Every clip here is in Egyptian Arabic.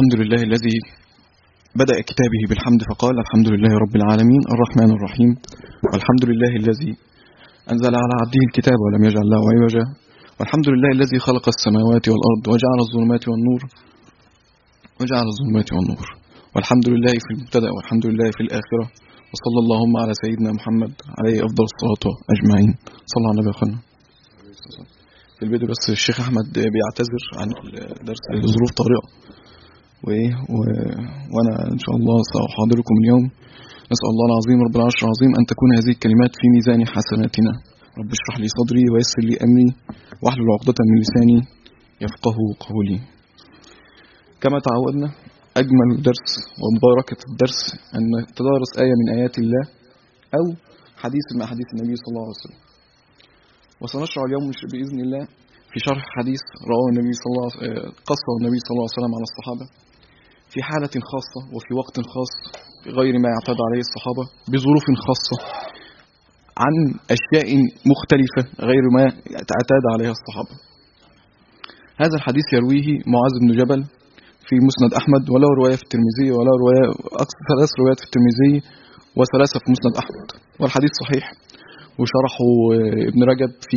الحمد لله الذي بدأ كتابه بالحمد فقال الحمد لله رب العالمين الرحمن الرحيم والحمد لله الذي أنزل على عبده الكتاب ولم يجعل له عوجا والحمد لله الذي خلق السماوات والأرض وجعل الظلمات والنور وجعل الظلمات والنور والحمد لله في المبتدأ والحمد لله في الآخرة وصلى اللهم على سيدنا محمد عليه أفضل الصلاة أجمعين صلى على النبي أخوانا في الفيديو بس الشيخ أحمد بيعتذر عن الدرس لظروف طارئة وإيه و... وأنا إن شاء الله سأحاضركم اليوم نسأل الله العظيم رب العرش العظيم أن تكون هذه الكلمات في ميزان حسناتنا رب اشرح لي صدري ويسر لي أمري واحلل عقدة من لساني يفقه قولي كما تعودنا أجمل درس ومباركة الدرس أن تدارس آية من آيات الله أو حديث من أحاديث النبي صلى الله عليه وسلم وسنشرع اليوم بإذن الله في شرح حديث رواه النبي صلى الله قصه النبي صلى الله عليه وسلم على الصحابة في حالة خاصة وفي وقت خاص غير ما يعتاد عليه الصحابة بظروف خاصة عن أشياء مختلفة غير ما اعتاد عليها الصحابة هذا الحديث يرويه معاذ بن جبل في مسند أحمد وله رواية في الترمذي وله رواية أكثر ثلاث روايات في الترمذي وثلاثة في مسند أحمد والحديث صحيح وشرحه ابن رجب في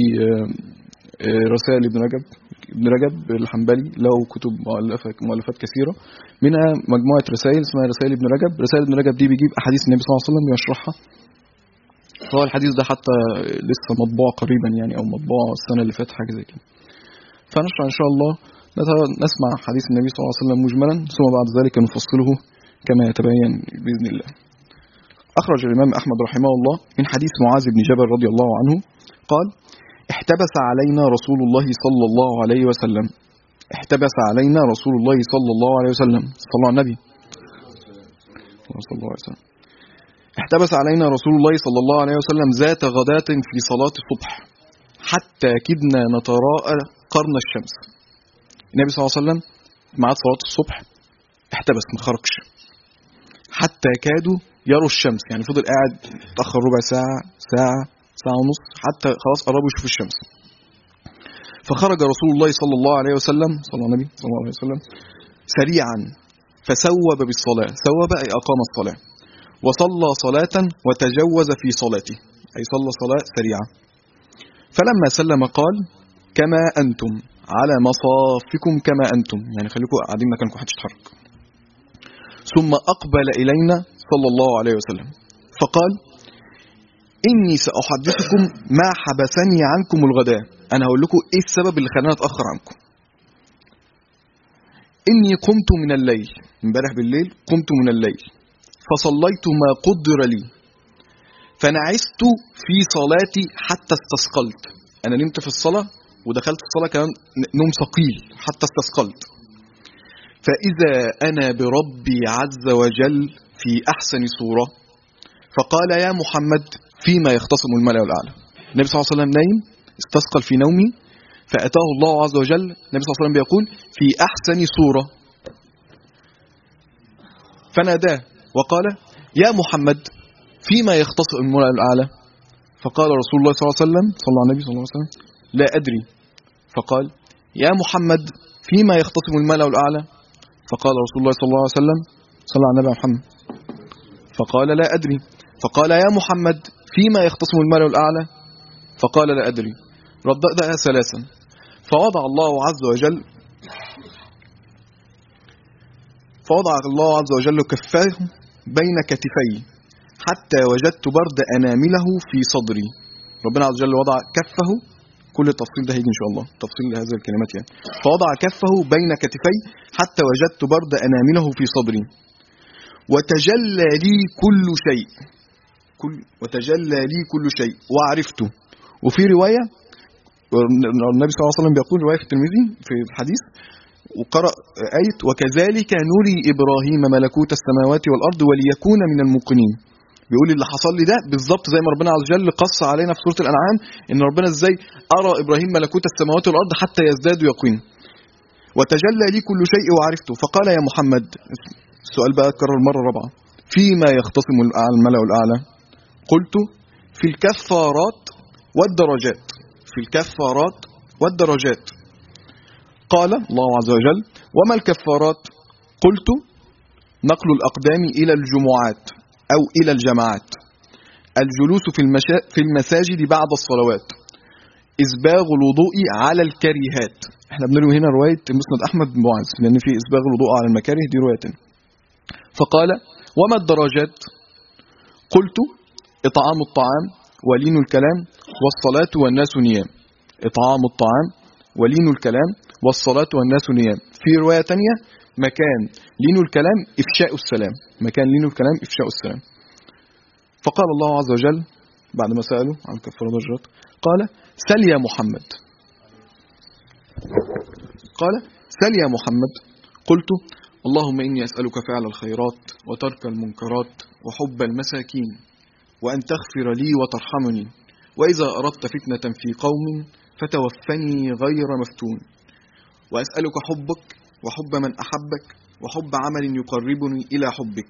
رسائل ابن رجب ابن رجب الحنبلي له كتب مؤلفة مؤلفات كثيرة منها مجموعة رسائل اسمها رسائل ابن رجب رسائل ابن رجب دي بيجيب أحاديث النبي صلى الله عليه وسلم ويشرحها فهو الحديث ده حتى لسه مطبوع قريبا يعني أو مطبوع السنة اللي فاتت حاجة زي كده فنشرح إن شاء الله نسمع حديث النبي صلى الله عليه وسلم مجملا ثم بعد ذلك نفصله كما يتبين بإذن الله أخرج الإمام أحمد رحمه الله من حديث معاذ بن جبل رضي الله عنه قال احتبس علينا رسول الله صلى الله عليه وسلم احتبس علينا رسول الله صلى الله عليه وسلم صلى الله على النبي صلى الله عليه وسلم احتبس علينا رسول الله صلى الله عليه وسلم ذات غداة في صلاة الصبح حتى كدنا نتراءى قرن الشمس النبي صلى الله عليه وسلم مع صلاة الصبح احتبس ما خرجش حتى كادوا يروا الشمس يعني فضل قاعد تأخر ربع ساعة ساعة ساعة ونص حتى خلاص قربوا يشوفوا الشمس فخرج رسول الله صلى الله عليه وسلم صلى الله عليه صلى الله عليه وسلم سريعا فسوب بالصلاة سوب أي أقام الصلاة وصلى صلاة وتجوز في صلاته أي صلى صلاة سريعة فلما سلم قال كما أنتم على مصافكم كما أنتم يعني خليكم قاعدين مكانكم حدش يتحرك ثم أقبل إلينا صلى الله عليه وسلم فقال إني سأحدثكم ما حبسني عنكم الغداء أنا هقول لكم إيه السبب اللي خلاني أتأخر عنكم إني قمت من الليل امبارح بالليل قمت من الليل فصليت ما قدر لي فنعست في صلاتي حتى استثقلت أنا نمت في الصلاة ودخلت الصلاة كمان نوم ثقيل حتى استثقلت فإذا أنا بربي عز وجل في أحسن صورة فقال يا محمد فيما يختصم الملأ الأعلى النبي صلى الله عليه وسلم نايم استثقل في نومه فأتاه الله عز وجل النبي صلى الله عليه وسلم بيقول في أحسن صورة فناداه وقال يا محمد فيما يختصم الملأ الأعلى فقال رسول الله صلى الله عليه وسلم صلى على النبي صلى الله عليه وسلم لا أدري فقال يا محمد فيما يختصم الملأ الأعلى فقال رسول الله صلى الله عليه وسلم صلى على النبي محمد فقال لا أدري فقال يا محمد فيما يختصم الملأ الأعلى فقال لا أدري رددها ثلاثا فوضع الله عز وجل فوضع الله عز وجل كفاه بين كتفي حتى وجدت برد أنامله في صدري ربنا عز وجل وضع كفه كل التفصيل ده هيجي إن شاء الله تفصيل هذه الكلمات يعني فوضع كفه بين كتفي حتى وجدت برد أنامله في صدري وتجلى لي كل شيء كل وتجلى لي كل شيء وعرفته وفي رواية النبي صلى الله عليه وسلم بيقول رواية في الترمذي في الحديث وقرأ آية وكذلك نري إبراهيم ملكوت السماوات والأرض وليكون من الموقنين بيقول اللي حصل لي ده بالظبط زي ما ربنا عز وجل قص علينا في سورة الأنعام إن ربنا إزاي أرى إبراهيم ملكوت السماوات والأرض حتى يزداد يقين وتجلى لي كل شيء وعرفته فقال يا محمد السؤال بقى اتكرر مرة رابعة فيما يختصم الملأ الأعلى قلت في الكفارات والدرجات في الكفارات والدرجات قال الله عز وجل وما الكفارات قلت نقل الأقدام إلى الجمعات أو إلى الجماعات الجلوس في, المشا... في المساجد بعد الصلوات إسباغ الوضوء على الكريهات احنا بنروي هنا رواية مسند أحمد بن معاذ لأن في إسباغ الوضوء على المكاره دي رواية تانية. فقال وما الدرجات قلت إطعام الطعام ولين الكلام والصلاة والناس نيام إطعام الطعام ولين الكلام والصلاة والناس نيام في رواية تانية مكان لين الكلام إفشاء السلام مكان لين الكلام إفشاء السلام فقال الله عز وجل بعد ما سألوا عن كفر درجات قال سل يا محمد قال سل يا محمد قلت اللهم إني أسألك فعل الخيرات وترك المنكرات وحب المساكين وأن تغفر لي وترحمني وإذا أردت فتنة في قوم فتوفني غير مفتون وأسألك حبك وحب من أحبك وحب عمل يقربني إلى حبك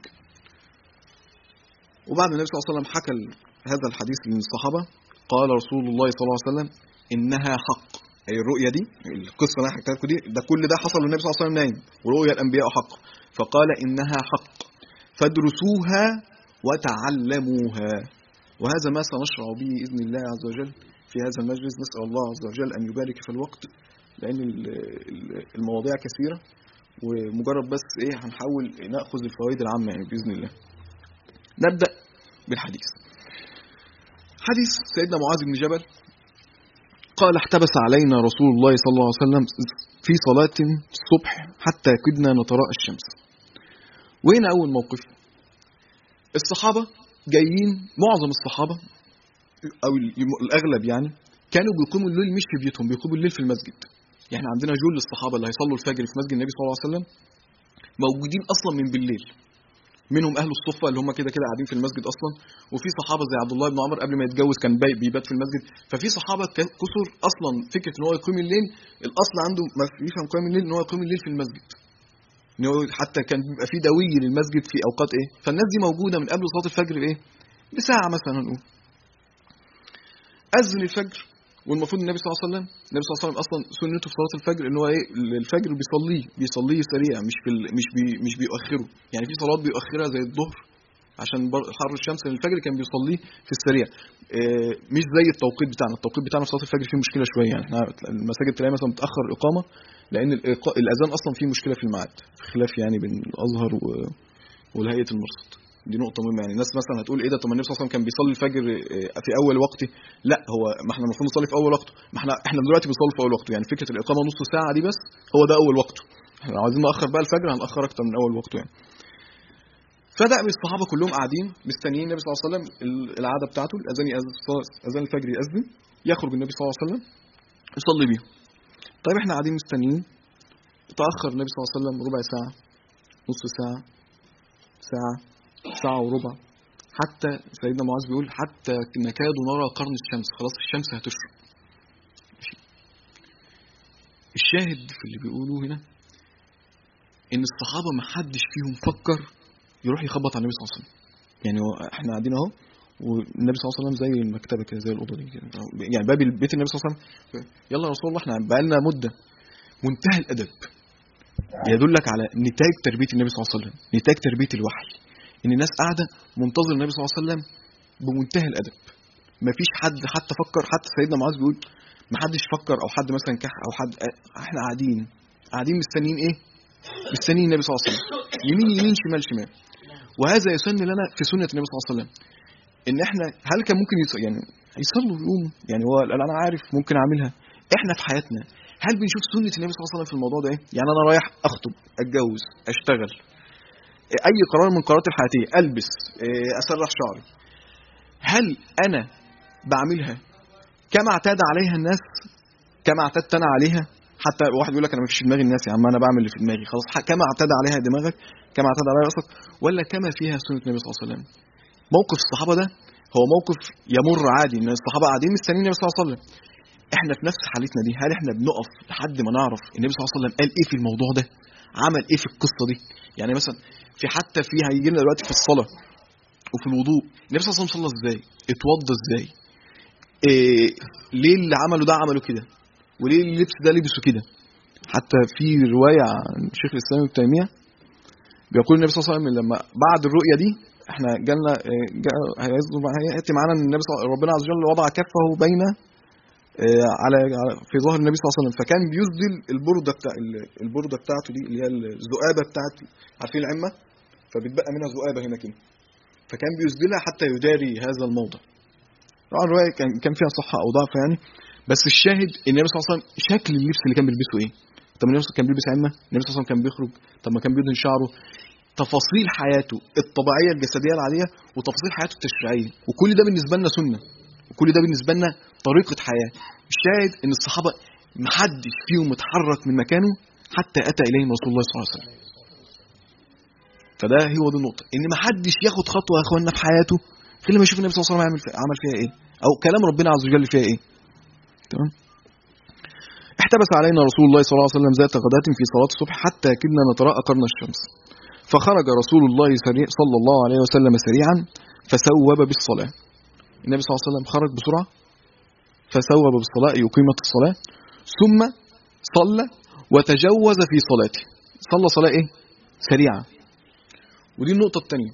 وبعد النبي صلى الله عليه وسلم حكى هذا الحديث للصحابة قال رسول الله صلى الله عليه وسلم إنها حق أي الرؤية دي القصة اللي أنا حكيتها لكم دي ده كل ده حصل للنبي صلى الله عليه وسلم نايم ورؤيا الأنبياء حق فقال إنها حق فادرسوها وتعلموها وهذا ما سنشرع به بإذن الله عز وجل في هذا المجلس نسأل الله عز وجل أن يبارك في الوقت لأن المواضيع كثيرة ومجرد بس إيه هنحاول نأخذ الفوائد العامة يعني بإذن الله نبدأ بالحديث حديث سيدنا معاذ بن جبل قال احتبس علينا رسول الله صلى الله عليه وسلم في صلاة الصبح حتى كدنا نتراءى الشمس وهنا أول موقف الصحابة جايين معظم الصحابة أو الأغلب يعني كانوا بيقوموا الليل مش في بيوتهم بيقوموا الليل في المسجد يعني عندنا جل الصحابة اللي هيصلوا الفجر في مسجد النبي صلى الله عليه وسلم موجودين أصلا من بالليل منهم اهل الصفه اللي هم كده كده قاعدين في المسجد اصلا وفي صحابه زي عبد الله بن عمر قبل ما يتجوز كان بيبات في المسجد ففي صحابه كثر اصلا فكره ان هو يقيم الليل الاصل عنده ما يفهم قيام الليل ان هو يقيم الليل في المسجد ان هو حتى كان بيبقى في دوي للمسجد في اوقات ايه فالناس دي موجوده من قبل صلاه الفجر بايه بساعه مثلا نقول اذن الفجر والمفروض النبي صلى الله عليه وسلم النبي صلى الله عليه وسلم اصلا سنته في صلاه الفجر ان هو ايه الفجر بيصليه بيصليه سريع مش في مش بي مش بيؤخره يعني في صلاه بيؤخرها زي الظهر عشان حر الشمس الفجر كان بيصليه في السريع إيه مش زي التوقيت بتاعنا التوقيت بتاعنا في صلاه الفجر فيه مشكله شويه يعني احنا المساجد تلاقي مثلا بتاخر الاقامه لان الاذان اصلا فيه مشكله في الميعاد خلاف يعني بين الازهر والهيئه المرصد دي نقطه مهمه يعني الناس مثلا هتقول ايه ده طب النبي صلى الله عليه وسلم كان بيصلي الفجر في اول وقته لا هو ما احنا المفروض نصلي في اول وقته ما احنا احنا دلوقتي بنصلي في اول وقته يعني فكره الاقامه نص ساعه دي بس هو ده اول وقته احنا لو عايزين ناخر بقى الفجر هنأخر اكتر من اول وقته يعني فدأ الصحابه كلهم قاعدين مستنيين النبي صلى الله عليه وسلم العاده بتاعته الاذان اذان الفجر يأذن يخرج النبي صلى الله عليه وسلم يصلي بيهم طيب احنا قاعدين مستنيين تأخر النبي صلى الله عليه وسلم ربع ساعه نص ساعه ساعه ساعه وربع حتى سيدنا معاذ بيقول حتى نكاد نرى قرن الشمس خلاص الشمس هتشرق الشاهد في اللي بيقولوه هنا ان الصحابه ما حدش فيهم فكر يروح يخبط على النبي صلى الله عليه وسلم يعني احنا قاعدين اهو والنبي صلى الله عليه وسلم زي المكتبه كده زي الاوضه دي كده يعني باب بيت النبي صلى الله عليه وسلم يلا يا رسول الله احنا بقى لنا مده منتهى الادب يدلك على نتاج تربيه النبي صلى الله عليه وسلم نتاج تربيه الوحي ان الناس قاعده منتظر النبي صلى الله عليه وسلم بمنتهى الادب ما فيش حد حتى فكر حتى سيدنا معاذ بيقول ما حدش فكر او حد مثلا كح او حد احنا قاعدين قاعدين مستنيين ايه مستنيين النبي صلى الله عليه وسلم يمين يمين شمال شمال وهذا يسن لنا في سنه النبي صلى الله عليه وسلم ان احنا هل كان ممكن يص... يعني يصلوا يقوموا يعني هو انا عارف ممكن اعملها احنا في حياتنا هل بنشوف سنه النبي صلى الله عليه وسلم في الموضوع ده ايه يعني انا رايح اخطب اتجوز اشتغل اي قرار من قرارات الحياتيه البس اسرح شعري هل انا بعملها كما اعتاد عليها الناس كما اعتدت انا عليها حتى واحد يقول لك انا ما فيش في دماغي الناس يا عم انا بعمل اللي في دماغي خلاص كما اعتاد عليها دماغك كما اعتاد عليها راسك ولا كما فيها سنه النبي صلى الله عليه وسلم موقف الصحابه ده هو موقف يمر عادي ان الصحابه قاعدين مستنيين النبي صلى الله عليه وسلم احنا في نفس حالتنا دي هل احنا بنقف لحد ما نعرف النبي صلى الله عليه وسلم قال ايه في الموضوع ده عمل ايه في القصه دي يعني مثلا في حتى في هيجي لنا دلوقتي في الصلاه وفي الوضوء النبي صلى الله عليه وسلم صلى ازاي اتوضى ازاي إيه ليه اللي عمله ده عمله كده وليه اللبس ده لبسه كده حتى في روايه عن شيخ الاسلام ابن تيميه بيقول النبي صلى الله عليه وسلم لما بعد الرؤيه دي احنا جالنا آه، جاء- هيصدر- هياتي معانا ان النبي صلى ربنا عز وجل وضع كفه بين آه، على على- في ظهر النبي صلى الله عليه وسلم فكان بيسدل البرده بتاع ال- البرده بتاعته دي اللي هي الذؤابه بتاعت عارفين العمه فبتبقى منها ذؤابه هنا كده فكان بيسدلها حتى يداري هذا الموضع طبعا الروايه كان كان فيها صحه او ضعف يعني بس الشاهد ان النبي صلى الله عليه وسلم شكل اللبس اللي كان بيلبسه ايه طب النبي صلى الله عليه وسلم كان بيلبس عمه النبي صلى الله عليه وسلم كان بيخرج طب ما كان بيدهن شعره تفاصيل حياته الطبيعيه الجسديه العاديه وتفاصيل حياته التشريعيه وكل ده بالنسبه لنا سنه وكل ده بالنسبه لنا طريقه حياه الشاهد ان الصحابه محدش فيهم اتحرك من مكانه حتى اتى اليهم رسول الله صلى الله عليه وسلم فده هو دي النقطه ان محدش ياخد خطوه يا اخوانا في حياته غير لما يشوف النبي صلى الله عليه وسلم عمل فيها, عمل فيها ايه او كلام ربنا عز وجل فيها ايه تمام احتبس علينا رسول الله صلى الله عليه وسلم ذات غداة في صلاة الصبح حتى كدنا نتراءى قرن الشمس فخرج رسول الله سريع صلى الله عليه وسلم سريعا فسوب بالصلاة النبي صلى الله عليه وسلم خرج بسرعة فسوب بالصلاة يقيمة الصلاة ثم صلى وتجوز في صلاته صلى صلاة ايه سريعة ودي النقطة الثانية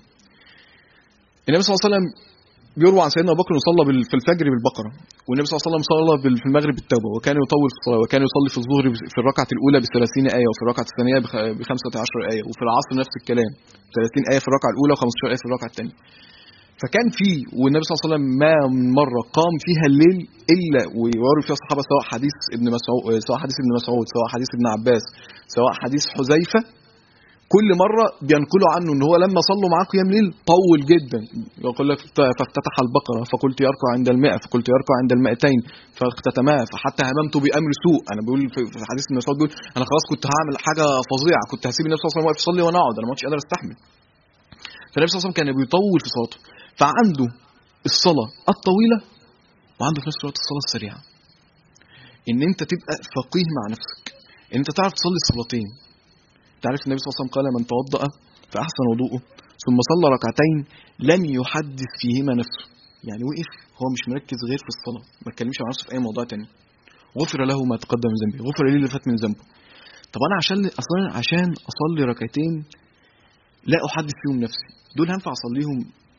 النبي صلى الله عليه وسلم بيروى عن سيدنا ابو بكر انه صلى بال- في الفجر بالبقره والنبي صلى الله عليه وسلم صلى بال- في المغرب بالتوبه وكان يطول في الصلاه وكان يصلي في الظهر في الركعه الاولى ب 30 ايه وفي الركعه الثانيه ب 15 ايه وفي العصر نفس الكلام 30 ايه في الركعه الاولى و15 ايه في الركعه الثانيه فكان في والنبي صلى الله عليه وسلم ما من مره قام فيها الليل الا ويروي فيها الصحابه سواء حديث ابن مسعود سواء حديث ابن مسعود سواء حديث ابن عباس سواء حديث حذيفه كل مره بينقلوا عنه ان هو لما صلوا معاه قيام ليل طول جدا يقول لك فافتتح البقره فقلت يركع عند المئة فقلت يركع عند المئتين فاختتمها فحتى هممت بامر سوء انا بقول في في حديث ابن مسعود بيقول انا خلاص كنت هعمل حاجه فظيعه كنت هسيب النبي صلى الله عليه وسلم واقف يصلي وانا اقعد انا ما كنتش قادر استحمل فالنبي صلى الله عليه وسلم كان بيطول في صلاته فعنده الصلاه الطويله وعنده في نفس الوقت الصلاه السريعه ان انت تبقى فقيه مع نفسك ان انت تعرف تصلي الصلاتين تعرف النبي صلى الله عليه وسلم قال من توضأ فأحسن وضوءه ثم صلى ركعتين لم يحدث فيهما نفسه يعني وقف هو مش مركز غير في الصلاة ما اتكلمش مع نفسه في أي موضوع تاني غفر له ما تقدم من ذنبه غفر لي اللي فات من ذنبه طب أنا عشان أصلا عشان أصلي ركعتين لا أحدث فيهم نفسي دول هينفع أصليهم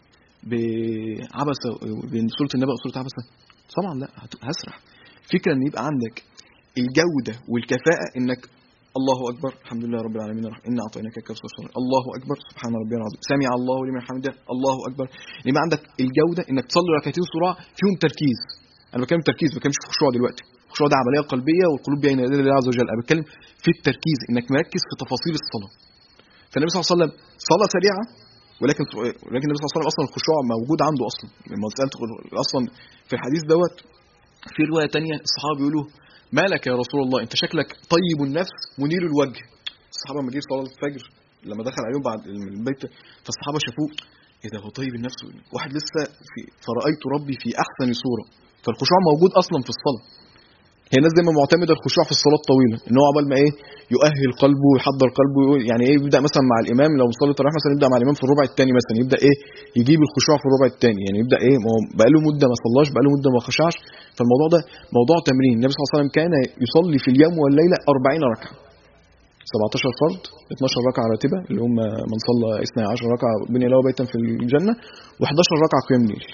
بعبسة بين سورة النبأ وسورة عبسة طبعا لا هت- هسرح فكرة إن يبقى عندك الجودة والكفاءة إنك الله اكبر الحمد لله رب العالمين الرحمن انا اعطيناك الكوثر الله اكبر سبحان ربي العظيم سمع الله لمن حمده الله اكبر يبقى عندك الجوده انك تصلي ركعتين صراع فيهم تركيز انا بتكلم تركيز ما بتكلمش في خشوع دلوقتي الخشوع ده عمليه قلبيه والقلوب بين يدي الله عز وجل انا بتكلم في التركيز انك مركز في تفاصيل الصلاه فالنبي صلى الله عليه وسلم صلاه سريعه ولكن ولكن النبي صلى الله عليه وسلم اصلا الخشوع موجود عنده اصلا لما سالت اصلا في الحديث دوت في روايه تانية الصحابه بيقولوا ما لك يا رسول الله انت شكلك طيب النفس منير الوجه الصحابه لما جه صلاه الفجر لما دخل عليهم بعد البيت فالصحابه شافوه ايه ده هو طيب النفس واحد لسه في فرايت ربي في احسن صوره فالخشوع موجود اصلا في الصلاه هي الناس دايما معتمده الخشوع في الصلاه الطويله ان هو عقبال ما ايه يؤهل قلبه ويحضر قلبه يعني ايه يبدا مثلا مع الامام لو مصلي التراويح مثلا يبدا مع الامام في الربع الثاني مثلا يبدا ايه يجيب الخشوع في الربع الثاني يعني يبدا ايه ما هو بقى له مده ما صلاش بقى له مده ما خشعش فالموضوع ده موضوع تمرين النبي صلى الله عليه وسلم كان يصلي في اليوم والليله 40 ركعه 17 فرض 12 ركعه راتبه اللي هم من صلى 12 ركعه بني له بيتا في الجنه و11 ركعه قيام ليل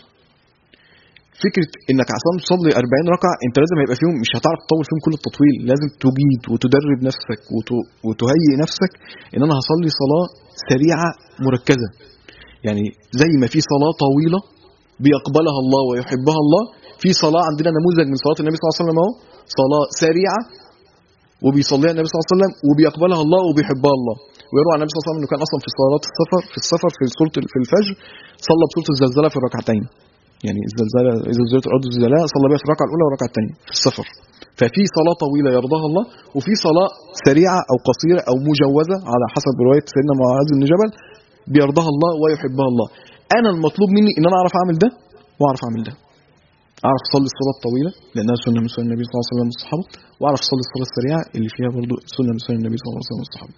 فكره انك عشان تصلي 40 ركعه انت لازم هيبقى فيهم مش هتعرف تطول فيهم كل التطويل لازم تجيد وتدرب نفسك وت- وتهيئ نفسك ان انا هصلي صلاه سريعه مركزه يعني زي ما في صلاه طويله بيقبلها الله ويحبها الله في صلاه عندنا نموذج من صلاه النبي صلى الله عليه وسلم اهو صلاه سريعه وبيصليها النبي صلى الله عليه وسلم وبيقبلها الله وبيحبها الله ويروى عن النبي صلى الله عليه وسلم انه كان اصلا في صلاه السفر في السفر في سوره في الفجر صلى بسوره الزلزله في الركعتين يعني الزلزال اذا زلزلت الارض زلزالها صلى بها في الركعه الاولى والركعه الثانيه في السفر ففي صلاه طويله يرضاها الله وفي صلاه سريعه او قصيره او مجوزه على حسب روايه سيدنا معاذ بن جبل بيرضاها الله ويحبها الله انا المطلوب مني ان انا اعرف اعمل ده واعرف اعمل ده اعرف اصلي الصلاه الطويله لانها سنه من سنن النبي صلى الله عليه وسلم والصحابه واعرف اصلي الصلاه السريعه اللي فيها برضو سنه من سنن النبي صلى الله عليه وسلم والصحابه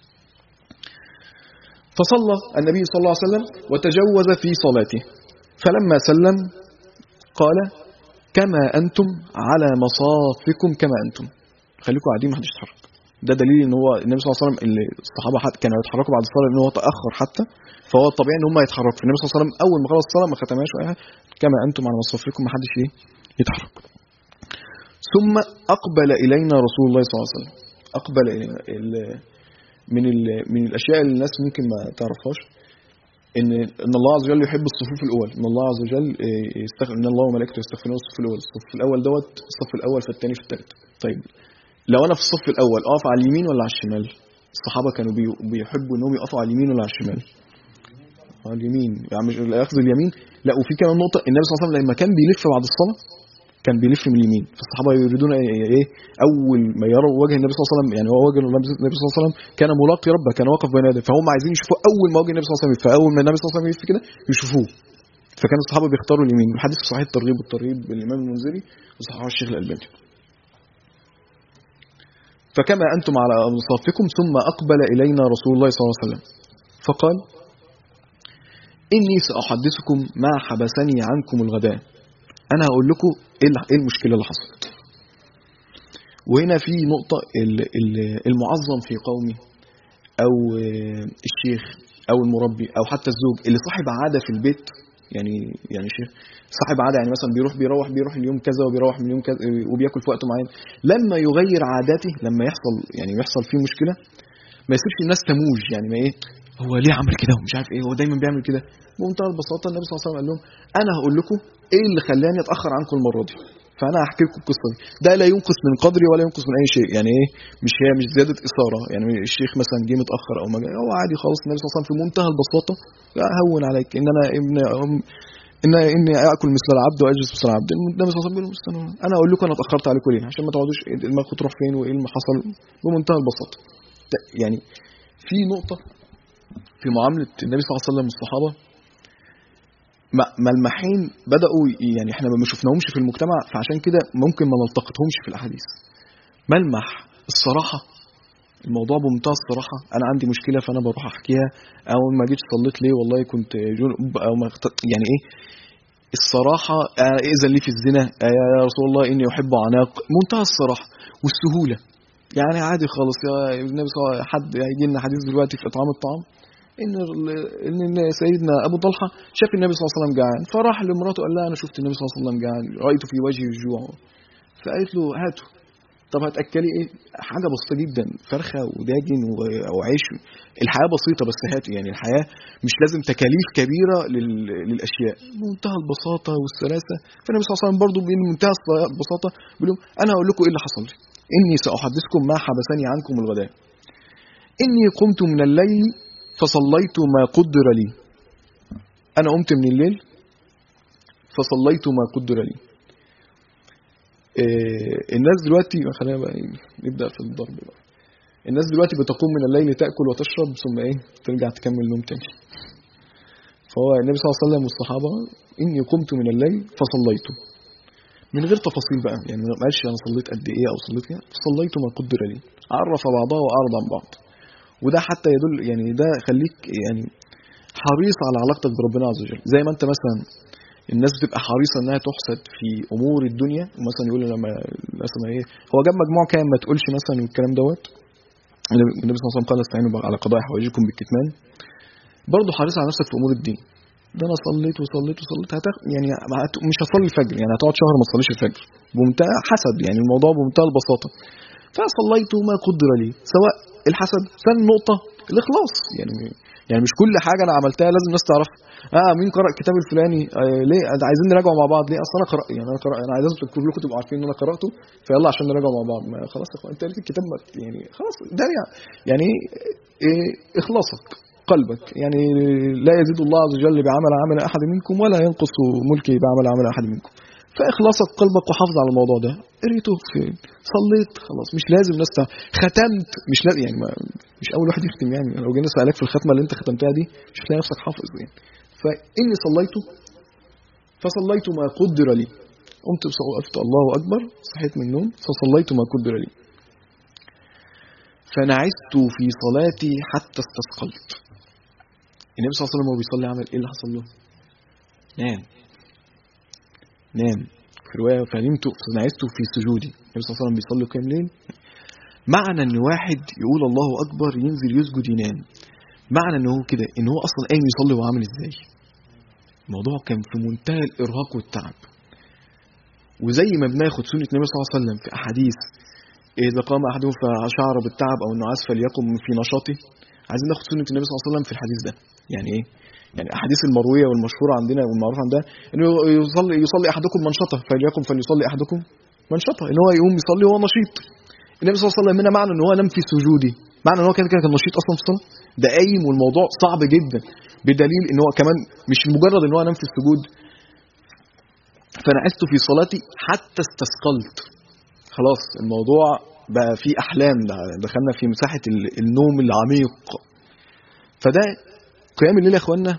فصلى النبي صلى الله عليه وسلم وتجوز في صلاته فلما سلم قال كما أنتم على مصافكم كما أنتم خليكم قاعدين ما حدش يتحرك ده دليل ان هو النبي صلى الله عليه وسلم اللي الصحابه حتى كانوا يتحركوا بعد الصلاه ان هو تاخر حتى فهو الطبيعي ان هم يتحركوا فالنبي صلى الله عليه وسلم اول ما خلص الصلاه ما ختمهاش وقال كما انتم على مصافكم ما حدش ايه يتحرك ثم اقبل الينا رسول الله صلى الله عليه وسلم اقبل الينا ال- من ال من الاشياء اللي الناس ممكن ما تعرفهاش ان ان الله عز وجل يحب الصفوف الاول ان الله عز وجل إيه، يستغفر ان الله وملائكته يستغفرون الصف الاول الصف الاول دوت الصف الاول في الثاني في الثالث طيب لو انا في الصف الاول اقف على اليمين ولا على الشمال الصحابه كانوا بي- بيحبوا انهم يقفوا على اليمين ولا على الشمال على اليمين يعني مش ياخذ اليمين لا وفي كمان نقطه النبي صلى الله عليه وسلم لما كان بيلف بعد الصلاه كان بيلف من اليمين فالصحابه يريدون ايه إيه؟ اول ما يروا وجه النبي صلى الله عليه وسلم يعني هو وجه النبي صلى الله عليه وسلم كان ملاقي ربه كان واقف بين يديه فهم عايزين يشوفوا اول ما وجه النبي صلى الله عليه وسلم فاول ما النبي صلى الله عليه وسلم يلف كده يشوفوه فكان الصحابه بيختاروا اليمين الحديث في صحيح الترغيب والترهيب بالامام المنذري وصححه الشيخ الالباني فكما انتم على انصافكم ثم اقبل الينا رسول الله صلى الله عليه وسلم فقال اني ساحدثكم ما حبسني عنكم الغداء انا هقول لكم ايه الل- إيه المشكله اللي حصلت وهنا في نقطه ال- ال- المعظم في قومي او آه، الشيخ او المربي او حتى الزوج اللي صاحب عاده في البيت يعني يعني شيخ صاحب عاده يعني مثلا بيروح بيروح بيروح اليوم كذا وبيروح من اليوم كذا وبياكل في وقت معين لما يغير عاداته لما يحصل يعني يحصل فيه مشكله ما يسيبش الناس تموج يعني ما ايه هو ليه عمل كده ومش عارف ايه هو دايما بيعمل كده بمنتهى البساطه النبي صلى الله عليه وسلم قال لهم انا هقول لكم ايه اللي خلاني اتاخر عنكم المره دي فانا هحكي لكم القصه دي ده لا ينقص من قدري ولا ينقص من اي شيء يعني ايه مش هي مش زياده اثاره يعني الشيخ مثلا جه متاخر او ما جه هو عادي خالص النبي صلى الله عليه وسلم في منتهى البساطه لا هون عليك ان انا ابن أم ان اني اكل مثل العبد واجلس مثل العبد النبي صلى الله عليه وسلم بيقول لهم استنوا انا اقول لكم انا اتاخرت عليكم ليه عشان ما تقعدوش إيه دماغكم تروح فين وايه اللي حصل بمنتهى البساطه ده- يعني في نقطه في معامله النبي صلى الله عليه وسلم والصحابه م- ملمحين بداوا ي- يعني احنا ما شفناهمش في المجتمع فعشان كده ممكن ما نلتقطهمش في الاحاديث ملمح الصراحه الموضوع بمنتهى الصراحه انا عندي مشكله فانا بروح احكيها او ما جيتش صليت ليه والله كنت جنب او ما اخت- يعني ايه الصراحه آه، اذن لي في الزنا آه، يا رسول الله اني احب عناق منتهى الصراحه والسهوله يعني عادي خالص يا النبي صلى الله عليه وسلم حد هيجي لنا حديث دلوقتي في اطعام الطعام ان ال- ان سيدنا ابو طلحه شاف النبي صلى الله عليه وسلم جعان فراح لمراته قال لها انا شفت النبي صلى الله عليه وسلم جعان رايت في وجهه الجوع فقالت له هاته طب هتاكلي ايه حاجه بسيطه جدا فرخه وداجن و- وعيش الحياه بسيطه بس هات يعني الحياه مش لازم تكاليف كبيره لل- للاشياء منتهى البساطه والسلاسه فالنبي صلى الله عليه وسلم برضه بمنتهى البساطه بيقول لهم انا هقول لكم ايه اللي حصل لي اني ساحدثكم ما حبسني عنكم الغداء اني قمت من الليل فصليت ما قدر لي انا قمت من الليل فصليت ما قدر لي إيه، الناس دلوقتي خلينا بقى إيه، نبدا في الضرب بقى الناس دلوقتي بتقوم من الليل تاكل وتشرب ثم ايه ترجع تكمل نوم تاني فهو النبي صلى الله عليه وسلم والصحابه اني قمت من الليل فصليت من غير تفاصيل بقى يعني ما قالش انا صليت قد ايه او صليت كده فصليت ما قدر لي عرف بعضها واعرض عن بعض وده حتى يدل يعني ده خليك يعني حريص على علاقتك بربنا عز وجل زي ما انت مثلا الناس بتبقى حريصه انها تحسد في امور الدنيا ومثلا يقول لما مثلا ايه هو جاب مجموع كام ما تقولش مثلا والكلام دوت النبي صلى الله عليه وسلم قال استعينوا على قضاء حوائجكم بالكتمان برضه حريص على نفسك في امور الدين ده انا صليت وصليت وصليت هتاخ يعني هت... مش هتصلي الفجر يعني هتقعد شهر ما تصليش الفجر بمنتهى حسد يعني الموضوع بمنتهى البساطه فصليت ما قدر لي سواء الحسد ثاني نقطه الاخلاص يعني يعني مش كل حاجه انا عملتها لازم الناس تعرفها اه مين قرأ الكتاب الفلاني آه ليه ده عايزين نراجعه مع بعض ليه اصل انا قرأ يعني انا قرأ انا عايز تكتبوا لكم تبقوا عارفين ان انا قرأته فيلا عشان نراجعه مع بعض ما خلاص يا اخوان انت قريت الكتاب ما يعني خلاص ده يعني إيه اخلاصك قلبك يعني لا يزيد الله عز وجل بعمل عمل احد منكم ولا ينقص ملكه بعمل عمل احد منكم فاخلاصك قلبك وحافظ على الموضوع ده قريته فين صليت خلاص مش لازم ناس تع- ختمت مش لازم يعني ما مش اول واحد يختم يعني لو جينا سالك في الختمه اللي انت ختمتها دي مش هتلاقي نفسك حافظ يعني فاني صليت فصليت ما قدر لي قمت وقفت الله اكبر صحيت من النوم فصليت ما قدر لي فنعست في صلاتي حتى استثقلت النبي صلى الله عليه وسلم وهو بيصلي عمل ايه اللي حصل له؟ نام نام في روايه فنمت فنعست في سجودي النبي صلى الله عليه وسلم بيصلي قيام ليل معنى ان واحد يقول الله اكبر ينزل يسجد ينام معنى ان هو كده ان هو اصلا قايم يصلي وهو عامل ازاي الموضوع كان في منتهى الارهاق والتعب وزي ما بناخد سنه النبي صلى الله عليه وسلم في احاديث اذا قام احدهم فشعر بالتعب او النعاس فليقم في نشاطه عايزين ناخد سنه النبي صلى الله عليه وسلم في الحديث ده يعني ايه يعني الاحاديث المرويه والمشهوره عندنا والمعروف عندها انه يصلي يصلي احدكم منشطه فليقم فليصلي احدكم منشطه ان هو يقوم يصلي وهو نشيط النبي صلى الله عليه وسلم هنا معنى ان هو نام في سجوده معنى ان هو كان كان نشيط اصلا في الصلاه ده قايم والموضوع صعب جدا بدليل ان هو كمان مش مجرد ان هو نام في السجود فنعست في صلاتي حتى استثقلت خلاص الموضوع بقى فيه احلام دخلنا في مساحه النوم العميق فده قيام الليل يا اخوانا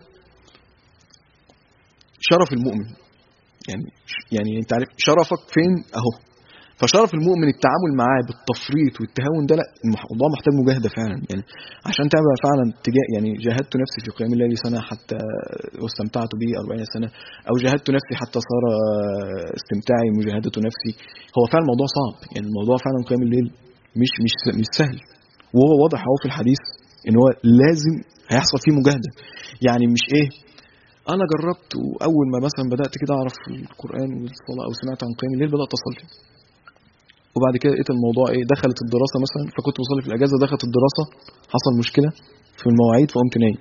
شرف المؤمن يعني يعني انت عارف شرفك فين اهو فشرف المؤمن التعامل معاه بالتفريط والتهاون ده لا الموضوع محتاج مجاهده فعلا يعني عشان تعمل فعلا تجاه يعني جاهدت نفسي في قيام الليل سنه حتى واستمتعت به 40 سنه او جاهدت نفسي حتى صار استمتاعي مجاهده نفسي هو فعلا الموضوع صعب يعني الموضوع فعلا قيام الليل مش مش مش سهل وهو واضح اهو في الحديث ان هو لازم هيحصل فيه مجاهده يعني مش ايه انا جربت واول ما مثلا بدات كده اعرف القران والصلاه او سمعت عن قيام الليل بدات اصلي وبعد كده لقيت الموضوع ايه دخلت الدراسه مثلا فكنت بصلي في الاجازه دخلت الدراسه حصل مشكله في المواعيد فقمت نايم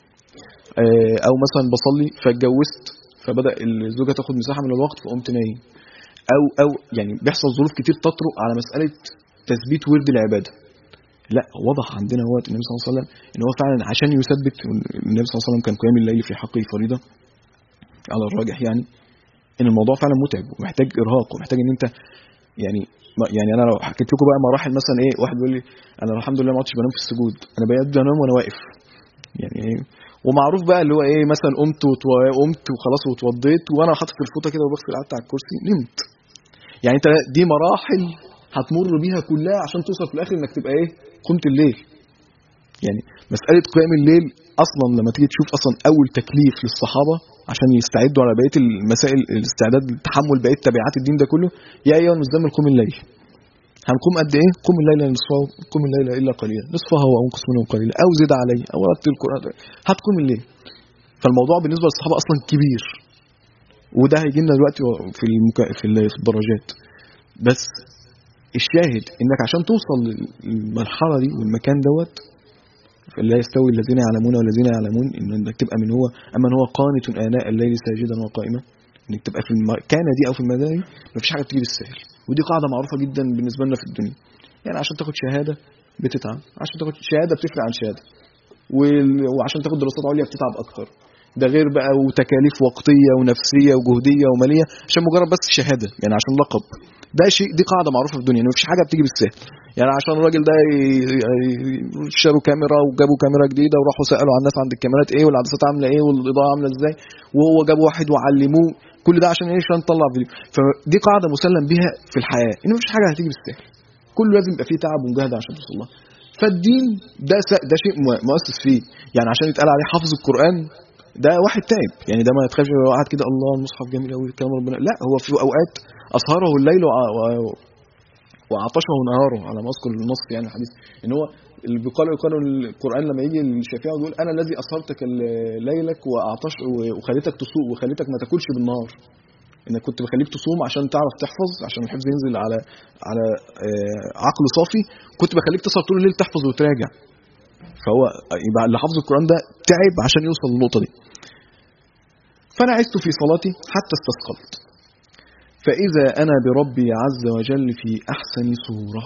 او مثلا بصلي فاتجوزت فبدا الزوجه تاخد مساحه من الوقت فقمت نايم او او يعني بيحصل ظروف كتير تطرق على مساله تثبيت ورد العباده لا واضح عندنا هو النبي صلى الله عليه وسلم ان هو فعلا عشان يثبت النبي صلى الله عليه وسلم كان قيام الليل في حقه فريضه على الراجح يعني ان الموضوع فعلا متعب ومحتاج ارهاق ومحتاج ان انت يعني يعني انا لو حكيت لكم بقى مراحل مثلا ايه واحد بيقول لي انا الحمد لله ما عدتش بنام في السجود انا بجد بنام وانا واقف يعني ايه ومعروف بقى اللي هو ايه مثلا قمت وقمت وخلاص واتوضيت وانا حاطط الفوطه كده وبغسل قعدت على الكرسي نمت يعني انت دي مراحل هتمر بيها كلها عشان توصل في الاخر انك تبقى ايه قمت الليل يعني مساله قيام الليل اصلا لما تيجي تشوف اصلا اول تكليف للصحابه عشان يستعدوا على بقيه المسائل الاستعداد لتحمل بقيه تبعات الدين ده كله يا ايها المزمل قم الليل هنقوم قد ايه؟ قم الليل نصفه قم الليل الا قليلا نصفه او انقص منه قليلا او زد عليه او رتل القران هتقوم الليل فالموضوع بالنسبه للصحابه اصلا كبير وده هيجي لنا دلوقتي في المكا... في الدرجات بس الشاهد انك عشان توصل للمرحله دي والمكان دوت لا يستوي الذين يعلمون والذين يعلمون ان انك تبقى من هو اما هو قانت اناء الليل ساجدا وقائما انك تبقى في المكانه دي او في المدى دي مفيش حاجه بتيجي بالسهل ودي قاعده معروفه جدا بالنسبه لنا في الدنيا يعني عشان تاخد شهاده بتتعب عشان تاخد شهاده بتفرق عن شهاده وعشان تاخد دراسات عليا بتتعب اكتر ده غير بقى وتكاليف وقتيه ونفسيه وجهديه وماليه عشان مجرد بس شهاده يعني عشان لقب ده شيء دي قاعده معروفه في الدنيا ان مفيش حاجه بتيجي بالسهل يعني عشان الراجل ده اشتروا كاميرا وجابوا كاميرا جديده وراحوا سالوا على الناس عند الكاميرات ايه والعدسات عامله ايه والاضاءه عامله ازاي وهو جاب واحد وعلموه كل ده عشان ايه عشان نطلع فيديو فدي قاعده مسلم بها في الحياه ان مفيش حاجه هتيجي بالسهل كله لازم يبقى فيه تعب ومجاهده عشان توصل لها فالدين ده ده شيء مؤسس فيه يعني عشان يتقال عليه حافظ القران ده واحد تعب يعني ده ما تخافش لو قعد كده الله المصحف جميل قوي كلام ربنا لا هو في اوقات اسهره الليل وعطشه نهاره على ما اذكر النص يعني الحديث ان هو اللي بيقال يقال القران لما يجي الشفيع يقول انا الذي اسهرتك ليلك واعطش وخليتك تصوم وخليتك ما تاكلش بالنهار انك كنت بخليك تصوم عشان تعرف تحفظ عشان الحفظ ينزل على على عقل صافي كنت بخليك تسهر طول الليل تحفظ وتراجع فهو يبقى اللي حافظ القران ده تعب عشان يوصل للنقطه دي فانا عشت في صلاتي حتى استثقلت فإذا أنا بربي عز وجل في أحسن صورة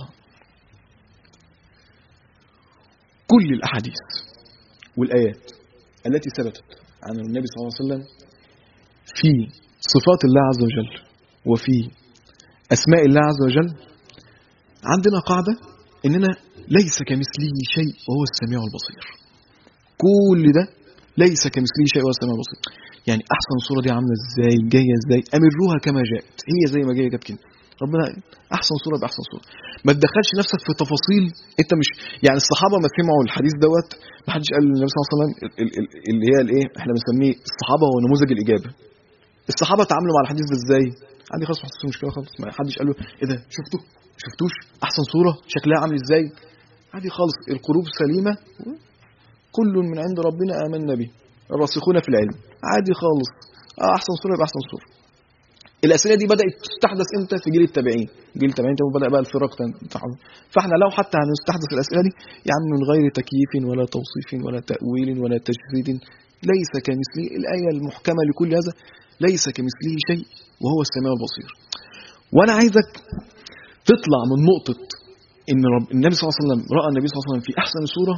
كل الأحاديث والآيات التي ثبتت عن النبي صلى الله عليه وسلم في صفات الله عز وجل وفي أسماء الله عز وجل عندنا قاعدة إننا ليس كمثله شيء وهو السميع البصير كل ده ليس كمثله شيء وهو السميع البصير يعني احسن صوره دي عامله ازاي جايه ازاي امروها كما جاءت هي زي ما جايه جت كده ربنا احسن صوره باحسن صوره ما تدخلش نفسك في تفاصيل انت مش يعني الصحابه ما سمعوا الحديث دوت ما حدش قال للنبي صلى الله عليه وسلم اللي هي الايه احنا بنسميه الصحابه هو نموذج الاجابه الصحابه تعاملوا مع الحديث ده ازاي عادي خالص ما حصلش مشكله خالص ما حدش قال له ايه ده شفته شفتوش احسن صوره شكلها عامل ازاي عادي خالص القلوب سليمه كل من عند ربنا امنا به الراسخون في العلم عادي خالص اه احسن صوره يبقى احسن صوره الاسئله دي بدات تستحدث امتى في جيل التابعين جيل التابعين ده بدا بقى الفرق تحدث فاحنا لو حتى هنستحدث الاسئله دي يعني من غير تكييف ولا توصيف ولا تاويل ولا تجسيد ليس كمثله الايه المحكمه لكل هذا ليس كمثله شيء وهو السميع البصير وانا عايزك تطلع من نقطه ان رب النبي صلى الله عليه وسلم راى النبي صلى الله عليه وسلم في احسن صوره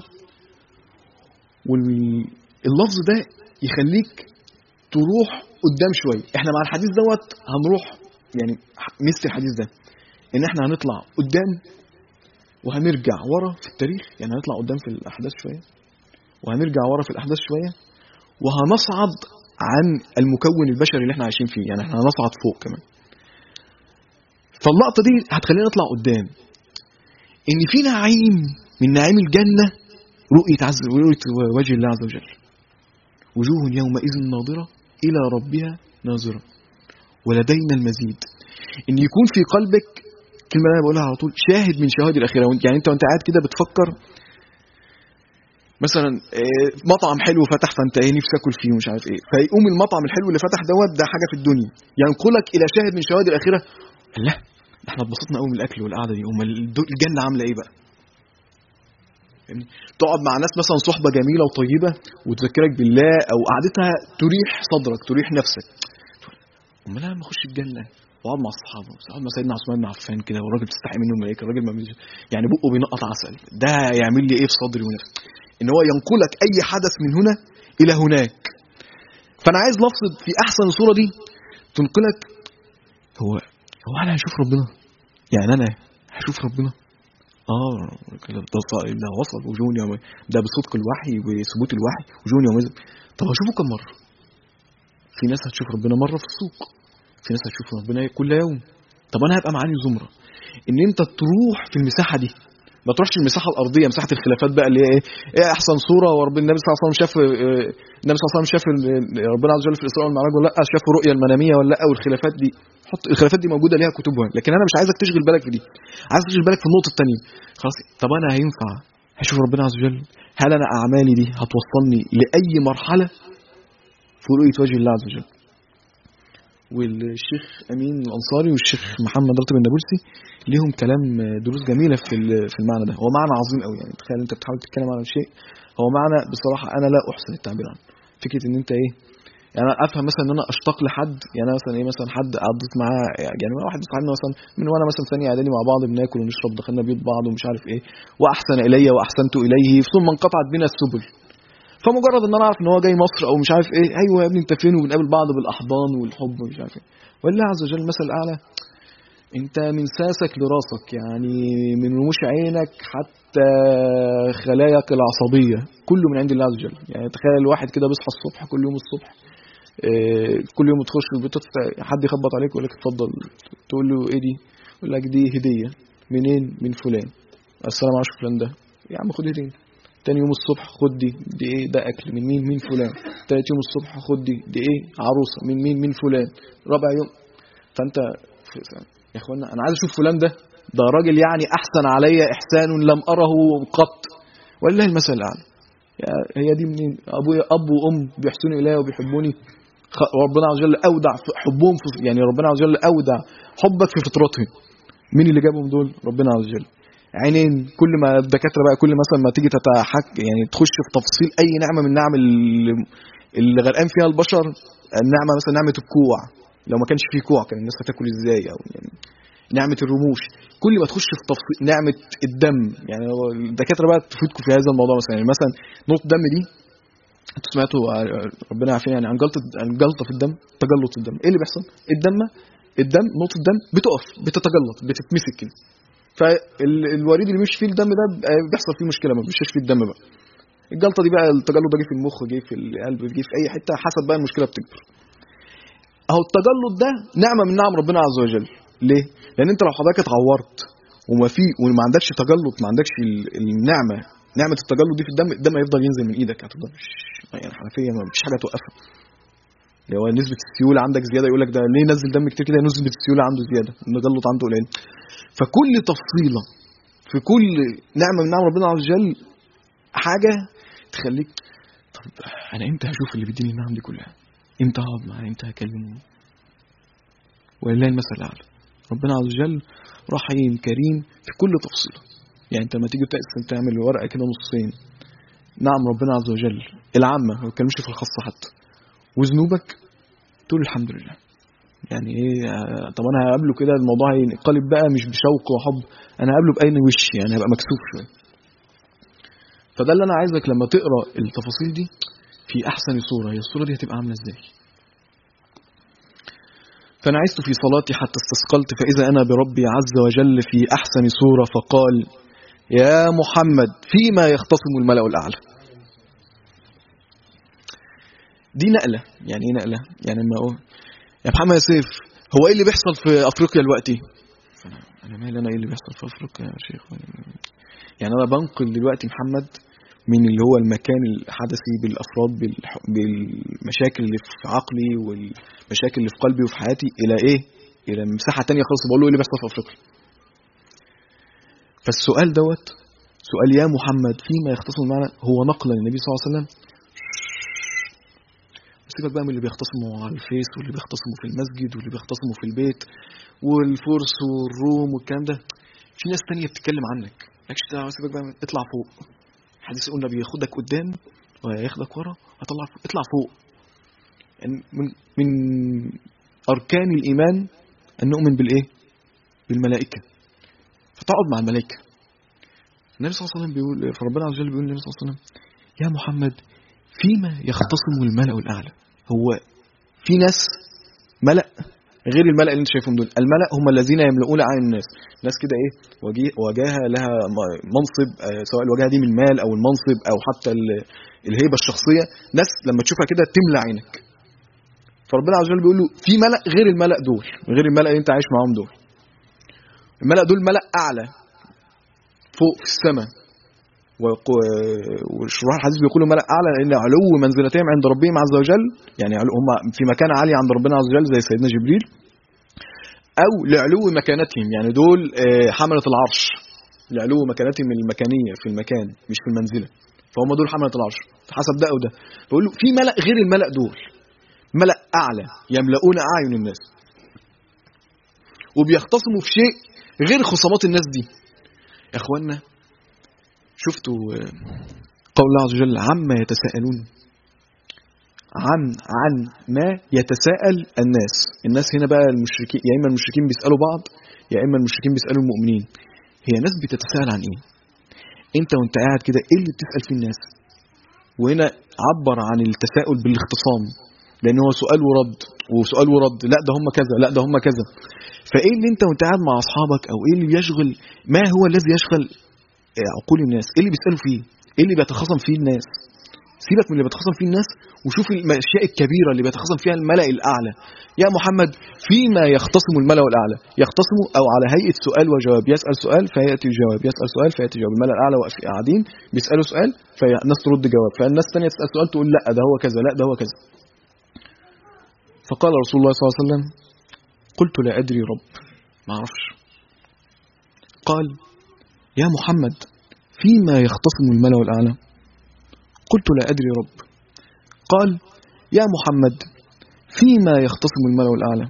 واللفظ ده يخليك تروح قدام شويه احنا مع الحديث دوت هنروح يعني مثل الحديث ده ان احنا هنطلع قدام وهنرجع ورا في التاريخ يعني هنطلع قدام في الاحداث شويه وهنرجع ورا في الاحداث شويه وهنصعد عن المكون البشري اللي احنا عايشين فيه يعني احنا هنصعد فوق كمان فاللقطه دي هتخلينا نطلع قدام ان في نعيم من نعيم الجنه رؤيه عز رؤيه وجه الله عز وجل وجوه يومئذ ناظره الى ربها ناظره ولدينا المزيد ان يكون في قلبك كلمه انا بقولها على طول شاهد من شواهد الاخره يعني انت وانت قاعد كده بتفكر مثلا مطعم حلو فتح فانت ايه نفسك اكل فيه ومش عارف ايه فيقوم المطعم الحلو اللي فتح دوت ده حاجه في الدنيا ينقلك الى شاهد من شواهد الاخره لا ده احنا اتبسطنا قوي من الاكل والقعده دي امال الجنه عامله ايه بقى تقعد مع ناس مثلا صحبه جميله وطيبه وتذكرك بالله او قعدتها تريح صدرك تريح نفسك امال انا لما اخش الجنه واقعد مع الصحابه اقعد مع سيدنا عثمان بن عفان كده والراجل تستحي منه الملائكه الراجل ما يعني بقه بينقط عسل ده يعمل لي ايه في صدري ونفسي ان هو ينقلك اي حدث من هنا الى هناك فانا عايز لفظ في احسن صوره دي تنقلك هو هو انا هشوف ربنا يعني انا هشوف ربنا اه ده وصل وجوه يوم ده بصدق الوحي وثبوت الوحي وجوه يوم طب هشوفه كم مره في ناس هتشوف ربنا مره في السوق في ناس هتشوف ربنا كل يوم طب انا هبقى معاني زمره ان انت تروح في المساحه دي ما تروحش المساحه الارضيه مساحه الخلافات بقى اللي هي ايه ايه احسن صوره ورب النبي صلى الله عليه وسلم شاف النبي صلى الله عليه وسلم شاف ربنا عز وجل في الاسراء والمعراج ولا لا شاف الرؤيه المناميه ولا لا والخلافات دي حط الخلافات دي موجوده ليها كتبها لكن انا مش عايزك تشغل بالك في دي عايز تشغل بالك في النقطه الثانيه خلاص طب انا هينفع هشوف ربنا عز وجل هل انا اعمالي دي هتوصلني لاي مرحله في رؤيه وجه الله عز وجل والشيخ امين الانصاري والشيخ محمد راتب النابلسي ليهم كلام دروس جميله في في المعنى ده هو معنى عظيم قوي يعني تخيل انت بتحاول تتكلم عن شيء هو معنى بصراحه انا لا احسن التعبير عنه فكره ان انت ايه يعني انا افهم مثلا ان انا اشتاق لحد يعني مثلا ايه مثلا حد قضيت معاه يعني واحد صاحبنا مثلا من وانا مثلا ثانيه اعدادي مع بعض بناكل ونشرب دخلنا بيوت بعض ومش عارف ايه واحسن الي واحسنت اليه ثم انقطعت بنا السبل فمجرد ان انا اعرف ان هو جاي مصر او مش عارف ايه ايوه يا ابني انت فين وبنقابل بعض بالاحضان والحب ومش عارف ايه ولله عز وجل المثل الاعلى انت من ساسك لراسك يعني من رموش عينك حتى خلاياك العصبيه كله من عند الله عز وجل يعني تخيل الواحد كده بيصحى الصبح كل يوم الصبح كل يوم تخش البيت حد يخبط عليك ويقول لك اتفضل تقول له ايه دي يقول لك دي هديه منين من فلان السلام عليكم فلان ده يا عم خد هديه تاني يوم الصبح خد دي دي ايه ده اكل من مين من فلان تالت يوم الصبح خد دي دي ايه عروسه من مين من فلان رابع يوم فانت يا اخوانا انا عايز اشوف فلان ده ده راجل يعني احسن علي احسان لم اره قط ولله المثل الاعلى هي دي منين ابويا اب وام بيحسنوا الي وبيحبوني ربنا عز وجل اودع حبهم في يعني ربنا عز وجل اودع حبك في فطرتهم مين اللي جابهم دول ربنا عز وجل عينين كل ما الدكاتره بقى كل مثلا ما تيجي تتحك يعني تخش في تفصيل اي نعمه من النعم اللي, اللي غرقان فيها البشر النعمه مثلا نعمه الكوع لو ما كانش فيه كوع كان الناس هتاكل ازاي او يعني نعمه الرموش كل ما تخش في تفصيل نعمه الدم يعني الدكاتره بقى تفيدكم في هذا الموضوع مثلا يعني مثلا نقطه الدم دي انتوا سمعتوا ربنا يعافينا يعني عن جلطه عن جلطه في الدم تجلط في الدم ايه اللي بيحصل الدم الدم نقطه الدم بتقف بتتجلط بتتمسك كده فالوريد اللي بيمشي فيه الدم ده بيحصل فيه مشكله ما بيمشيش فيه الدم بقى الجلطه دي بقى التجلط ده جه في المخ جه في القلب جه في اي حته حسب بقى المشكله بتكبر اهو التجلط ده نعمه من نعم ربنا عز وجل ليه لان انت لو حضرتك اتعورت وما في وما عندكش تجلط ما عندكش النعمه نعمه التجلط دي في الدم الدم هيفضل ينزل من ايدك هتفضل يعني الحنفيه ما فيش حاجه توقفها اللي هو نسبه السيوله عندك زياده يقول لك ده ليه نزل دم كتير كده نسبه السيوله عنده زياده النجلط عنده قليل فكل تفصيله في كل نعمه من نعم ربنا عز وجل حاجه تخليك طب انا امتى هشوف اللي بيديني النعم دي كلها امتى هقعد معاه امتى هكلمه ولله المثل الاعلى ربنا عز وجل رحيم كريم في كل تفصيله يعني انت لما تيجي تقسم تعمل ورقه كده نصين نعم ربنا عز وجل العامه ما بتكلمش في الخاصه حتى وذنوبك تقول الحمد لله يعني ايه آه، طب انا هقابله كده الموضوع هينقلب بقى مش بشوق وحب انا هقابله باين وش يعني هبقى مكسوف شويه فده اللي انا عايزك لما تقرا التفاصيل دي في احسن صوره هي الصوره دي هتبقى عامله ازاي فنعست في صلاتي حتى استثقلت فإذا أنا بربي عز وجل في أحسن صورة فقال يا محمد فيما يختصم الملأ الأعلى دي نقلة يعني ايه نقلة يعني لما اقول يا محمد يا سيف هو ايه اللي بيحصل في افريقيا دلوقتي فأنا- انا مالي انا ايه اللي بيحصل في افريقيا يا شيخ يعني انا بنقل دلوقتي محمد من اللي هو المكان الحدثي بالافراد بالح- بالمشاكل اللي في عقلي والمشاكل اللي في قلبي وفي حياتي الى ايه الى مساحه تانية خالص بقول له ايه اللي بيحصل في افريقيا فالسؤال دوت سؤال يا محمد فيما يختصم معنا هو نقلا للنبي صلى الله عليه وسلم سيبك بقى من اللي بيختصموا على الفيس واللي بيختصموا في المسجد واللي بيختصموا في البيت والفرس والروم والكلام ده في ناس تانية بتتكلم عنك مالكش دعوه سيبك بقى من- اطلع فوق حديث قلنا بياخدك قدام وياخدك ورا هطلع فوق اطلع فوق يعني من من اركان الايمان ان نؤمن بالايه بالملائكه فتقعد مع الملائكه النبي صلى الله عليه وسلم بيقول فربنا عز وجل بيقول للنبي صلى الله عليه وسلم يا محمد فيما يختصم الملأ الأعلى هو في ناس ملأ غير الملأ اللي انت شايفهم دول الملأ هم الذين يملؤون أعين الناس ناس كده ايه وجي- وجاهة لها م- منصب آه، سواء الوجاهة دي من المال أو المنصب أو حتى ال- الهيبة الشخصية ناس لما تشوفها كده تملى عينك فربنا عز وجل بيقول له في ملأ غير الملأ دول غير الملأ اللي انت عايش معاهم دول الملأ دول ملأ أعلى فوق في السماء ويقو- وشراح الحديث بيقولوا ملأ أعلى لأن علو منزلتهم عند ربهم عز وجل يعني علو- هم في مكان عالي عند ربنا عز وجل زي سيدنا جبريل أو لعلو مكانتهم يعني دول آه، حملة العرش لعلو مكانتهم المكانية في المكان مش في المنزلة فهم دول حملة العرش حسب ده أو ده بقول له في ملأ غير الملأ دول ملأ أعلى يملؤون أعين الناس وبيختصموا في شيء غير خصومات الناس دي يا اخوانا شفتوا آه، قول الله عز وجل عما يتساءلون عن عن ما يتساءل الناس الناس هنا بقى المشركين يا اما المشركين بيسالوا بعض يا اما المشركين بيسالوا المؤمنين هي ناس بتتساءل عن ايه انت وانت قاعد كده ايه اللي بتسال فيه الناس وهنا عبر عن التساؤل بالاختصام لان هو سؤال ورد وسؤال ورد لا ده هم كذا لا ده هم كذا فايه اللي انت وانت قاعد مع اصحابك او ايه اللي يشغل ما هو الذي يشغل عقول الناس ايه اللي بيسالوا فيه ايه اللي بيتخاصم فيه الناس سيبك من اللي بيتخاصم فيه الناس وشوف الاشياء الكبيره اللي بيتخاصم فيها الملا الاعلى يا محمد فيما يختصم الملا الاعلى يختصم او على هيئه سؤال وجواب يسال سؤال فياتي جواب يسال سؤال فياتي جواب الملا الاعلى واقفين قاعدين بيسالوا سؤال فالناس ترد جواب فالناس الثانيه تسال سؤال تقول لا ده هو كذا لا ده هو كذا فقال رسول الله صلى الله عليه وسلم قلت لا ادري رب ما اعرفش قال يا محمد فيما يختصم الملأ الأعلى قلت لا أدري رب قال يا محمد فيما يختصم الملأ الأعلى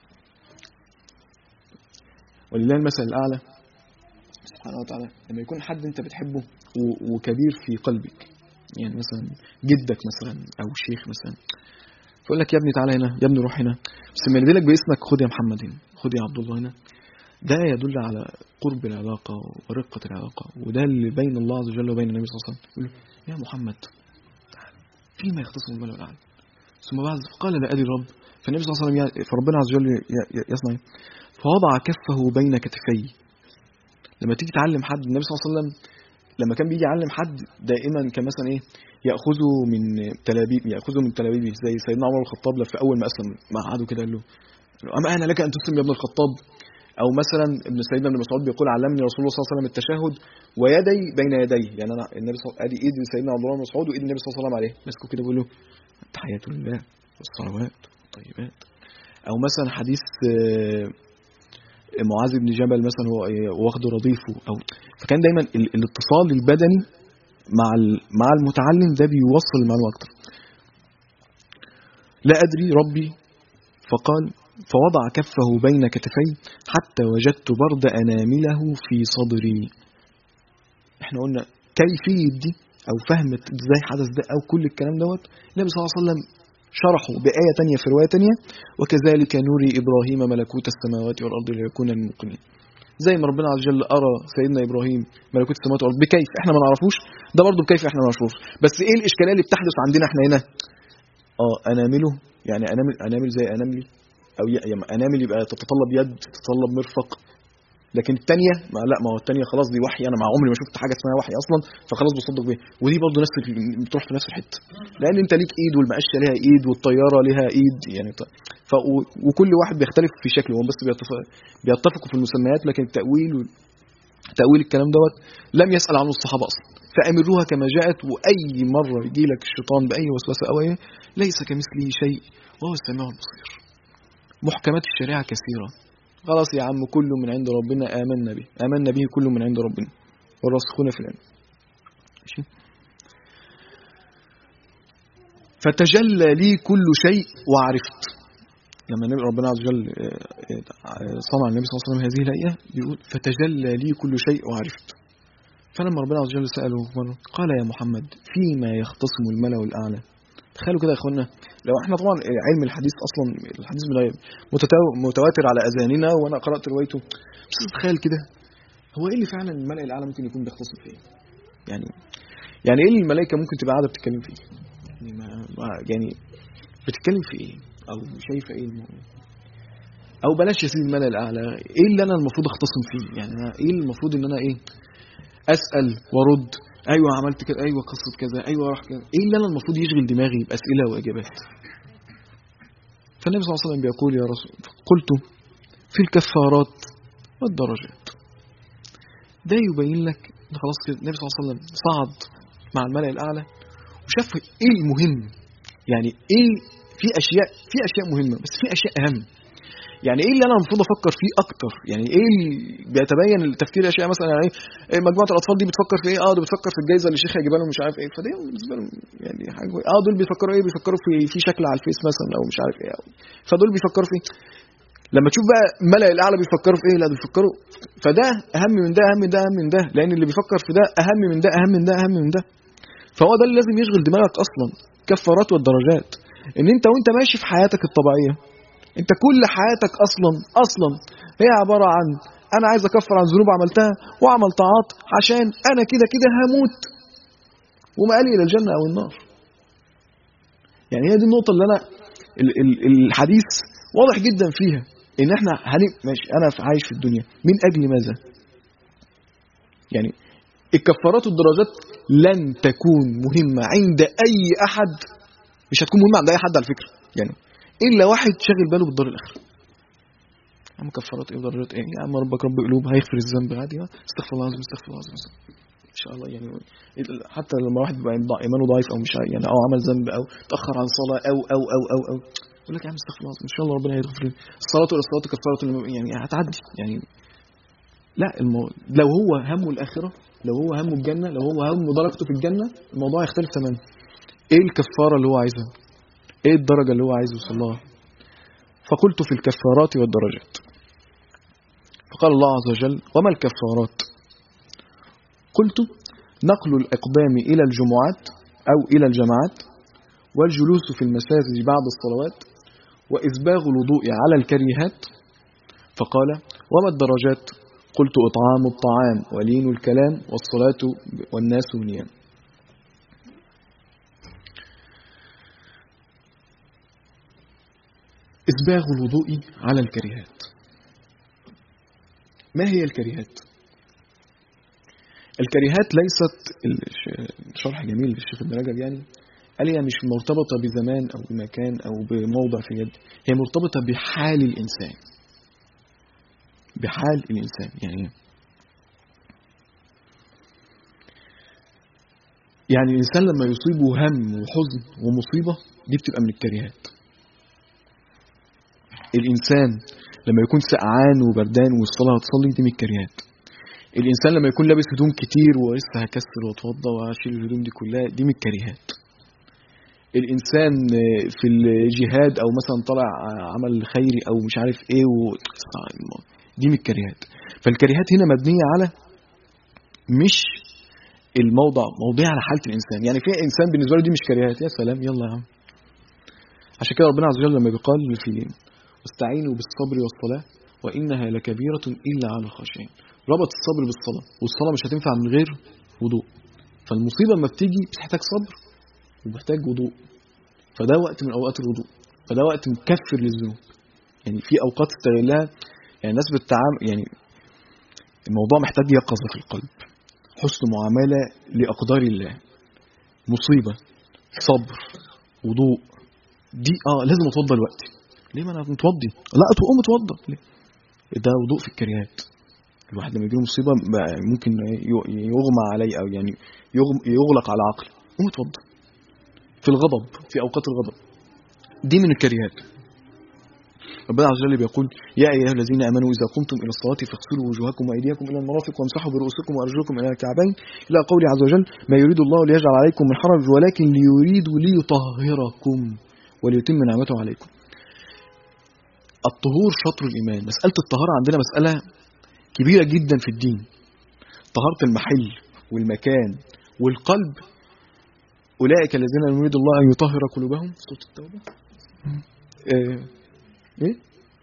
ولله المثل الأعلى سبحانه وتعالى لما يكون حد أنت بتحبه و- وكبير في قلبك يعني مثلا جدك مثلا أو شيخ مثلا فيقول لك يا ابني تعالى هنا يا ابني روح هنا بس لما ينادي لك باسمك خد يا محمد هنا خد يا عبد الله هنا ده يدل على قرب العلاقة ورقة العلاقة وده اللي بين الله عز وجل وبين النبي صلى الله عليه وسلم يقول له يا محمد تعال فيما يختصم الملأ الأعلى ثم بعد قال لا أدري رب فالنبي صلى الله عليه وسلم ي- فربنا عز وجل ي- ي- يصنع إيه؟ فوضع كفه بين كتفي لما تيجي تعلم حد النبي صلى الله عليه وسلم لما كان بيجي يعلم حد دائما كان مثلا ايه ياخذه من تلابيب ياخذه من تلابيبه زي سيدنا عمر الخطاب لما في اول ما اسلم ما قعدوا كده قال له اما انا لك ان تسلم يا ابن الخطاب او مثلا ابن سيدنا ابن مسعود بيقول علمني رسول الله صلى الله عليه وسلم التشهد ويدي بين يديه يعني انا النبي صلى ادي ايد سيدنا عبد الله بن مسعود وايد النبي صلى الله عليه وسلم عليه ماسكه كده بيقول له تحيات لله والصلوات والطيبات أو مثلا حديث آه، معاذ بن جبل مثلا هو واخد رديفه أو فكان دايما ال- الاتصال البدني مع ال- مع المتعلم ده بيوصل المعلومة أكتر لا أدري ربي فقال فوضع كفه بين كتفي حتى وجدت برد أنامله في صدري احنا قلنا كيفية دي أو فهمت ازاي حدث ده أو كل الكلام دوت النبي صلى الله عليه وسلم شرحه بآية تانية في رواية تانية وكذلك نري إبراهيم ملكوت السماوات والأرض ليكون من الموقنين زي ما ربنا عز وجل أرى سيدنا إبراهيم ملكوت السماوات والأرض بكيف احنا ما نعرفوش ده برضه بكيف احنا ما نعرفوش بس ايه الإشكالية اللي بتحدث عندنا احنا هنا اه أنامله يعني أنامل أنامل زي أناملي أو ي- يعني أنامل يبقى تتطلب يد تتطلب مرفق لكن الثانيه ما لا ما هو الثانيه خلاص دي وحي انا مع عمري ما شفت حاجه اسمها وحي اصلا فخلاص بصدق بيها ودي برضه نفس ال- بتروح في نفس الحته لان انت ليك ايد والمقشه ليها ايد والطياره ليها ايد يعني ط... ف... و- وكل واحد بيختلف في شكله هم بس بيتف... بيتفقوا في المسميات لكن التاويل و... تاويل الكلام دوت لم يسال عنه الصحابه اصلا فامروها كما جاءت واي مره يجي لك الشيطان باي وسوسه او ايه ليس كمثله شيء وهو السميع البصير محكمات الشريعه كثيره خلاص يا عم كله من عند ربنا آمنا به آمنا به كله من عند ربنا والراسخون في العلم ماشي فتجلى لي كل شيء وعرفت لما النبي ربنا عز وجل آه، آه، صنع النبي صلى الله عليه وسلم هذه الآية بيقول فتجلى لي كل شيء وعرفت فلما ربنا عز وجل سأله مرة قال يا محمد فيما يختصم الملأ الأعلى تخيلوا كده يا اخوانا لو احنا طبعا علم الحديث اصلا الحديث بلا- متتاو- متواتر على اذاننا وانا قرات روايته بس تخيل كده هو ايه اللي فعلا الملأ الاعلى ممكن يكون بيختصم فيه يعني يعني ايه اللي الملائكه ممكن تبقى قاعده بتتكلم فيه يعني ما ما- يعني بتتكلم في ايه او شايفه ايه الموضوع او بلاش يا سيدي الملأ الاعلى ايه اللي انا المفروض اختصم فيه يعني أنا ايه المفروض ان انا ايه اسال وارد ايوه عملت كده ايوه قصه كذا ايوه راح كذا ايه اللي انا المفروض يشغل دماغي باسئله واجابات فالنبي صلى الله عليه وسلم بيقول يا رسول قلت في الكفارات والدرجات ده يبين لك إن خلاص كده النبي صلى الله عليه وسلم صعد مع الملأ الاعلى وشاف ايه المهم يعني ايه في اشياء في اشياء مهمه بس في اشياء اهم يعني ايه اللي انا المفروض افكر فيه اكتر يعني ايه اللي بيتبين التفكير اشياء مثلا يعني ايه مجموعه الاطفال دي بتفكر في ايه اه ده بتفكر في الجائزه اللي الشيخ هيجيبها لهم مش عارف ايه فده بالنسبه لهم يعني حاجه كويسة. اه دول بيفكروا ايه بيفكروا في في شكل على الفيس مثلا او مش عارف ايه أو فدول بيفكروا في ايه لما تشوف بقى الملأ الاعلى بيفكروا في ايه لا بيفكروا فده اهم من ده اهم من ده اهم من ده لان اللي بيفكر في ده اهم من ده اهم من ده اهم من ده فهو ده اللي لازم يشغل دماغك اصلا كفارات والدرجات ان انت وانت ماشي في حياتك الطبيعيه انت كل حياتك اصلا اصلا هي عباره عن انا عايز اكفر عن ذنوب عملتها واعمل طاعات عشان انا كده كده هموت ومقالي الى الجنه او النار يعني هي دي النقطه اللي انا ال- ال- الحديث واضح جدا فيها ان احنا هنبقى ماشي انا في- عايش في الدنيا من اجل ماذا يعني الكفارات والدرجات لن تكون مهمه عند اي احد مش هتكون مهمه عند اي حد على فكره يعني الا واحد شاغل باله بالدار الاخره يا عم كفارات ايه ودرجات ايه يا عم ربك رب قلوب هيغفر الذنب عادي اه استغفر الله العظيم استغفر الله العظيم ان شاء الله يعني حتى لما واحد بيبقى ضع- ايمانه ضعيف او مش عارف- يعني او عمل ذنب او تاخر عن صلاه او او او او او يقول لك يا عم استغفر الله العظيم ان شاء الله ربنا هيغفر لي الصلاه والصلاه كفاره الم- يعني هتعدي يعني لا المو... لو هو همه الاخره لو هو همه الجنه لو هو همه درجته في الجنه الموضوع يختلف تماما ايه الكفاره اللي هو عايزها ايه الدرجه اللي هو عايز يوصل لها فقلت في الكفارات والدرجات فقال الله عز وجل وما الكفارات قلت نقل الإقدام إلى الجمعات أو إلى الجماعات والجلوس في المساجد بعد الصلوات وإسباغ الوضوء على الكريهات فقال وما الدرجات قلت إطعام الطعام ولين الكلام والصلاة والناس نيام إسباغ الوضوء على الكريهات ما هي الكريهات؟ الكريهات ليست الش- شرح جميل للشيخ ابن رجب يعني قال هي مش مرتبطة بزمان أو بمكان أو بموضع في يد هي مرتبطة بحال الإنسان بحال الإنسان يعني إيه؟ يعني الإنسان لما يصيبه هم وحزن ومصيبة دي بتبقى من الكريهات الانسان لما يكون سقعان وبردان والصلاه هتصلي دي من الكريهات الانسان لما يكون لابس هدوم كتير ولسه هكسر واتوضى واشيل الهدوم دي كلها دي من الكريهات الانسان في الجهاد او مثلا طلع عمل خيري او مش عارف ايه و... دي من الكريهات فالكريهات هنا مبنيه على مش الموضع موضوع على حاله الانسان يعني في انسان بالنسبه له دي مش كريهات يا سلام يلا يا عم عشان كده ربنا عز وجل لما بيقال في واستعينوا بالصبر والصلاه وانها لكبيره الا على الخاشعين ربط الصبر بالصلاه والصلاه مش هتنفع من غير وضوء فالمصيبه لما بتيجي بتحتاج صبر ومحتاج وضوء فده وقت من اوقات الوضوء فده وقت مكفر للذنوب يعني في اوقات استغلها يعني الناس بتتعامل يعني الموضوع محتاج يقظه في القلب حسن معامله لاقدار الله مصيبه صبر وضوء دي اه لازم اتوضى دلوقتي ليه ما انا متوضي لا تقوم اتوضى ليه ده وضوء في الكريات الواحد لما يجيله مصيبه ممكن يغمى عليه او يعني يغلق على عقله قوم اتوضى في الغضب في اوقات الغضب دي من الكريهات ربنا عز وجل بيقول يا ايها الذين امنوا اذا قمتم الى الصلاه فاغسلوا وجوهكم وايديكم الى المرافق وامسحوا برؤوسكم وارجلكم الى الكعبين الى قوله عز وجل ما يريد الله ليجعل عليكم من حرج ولكن ليريد ليطهركم وليتم نعمته عليكم الطهور شطر الايمان مساله الطهاره عندنا مساله كبيره جدا في الدين طهاره المحل والمكان والقلب أولئك الذين يريد الله أن يطهر قلوبهم سورة التوبة إيه إيه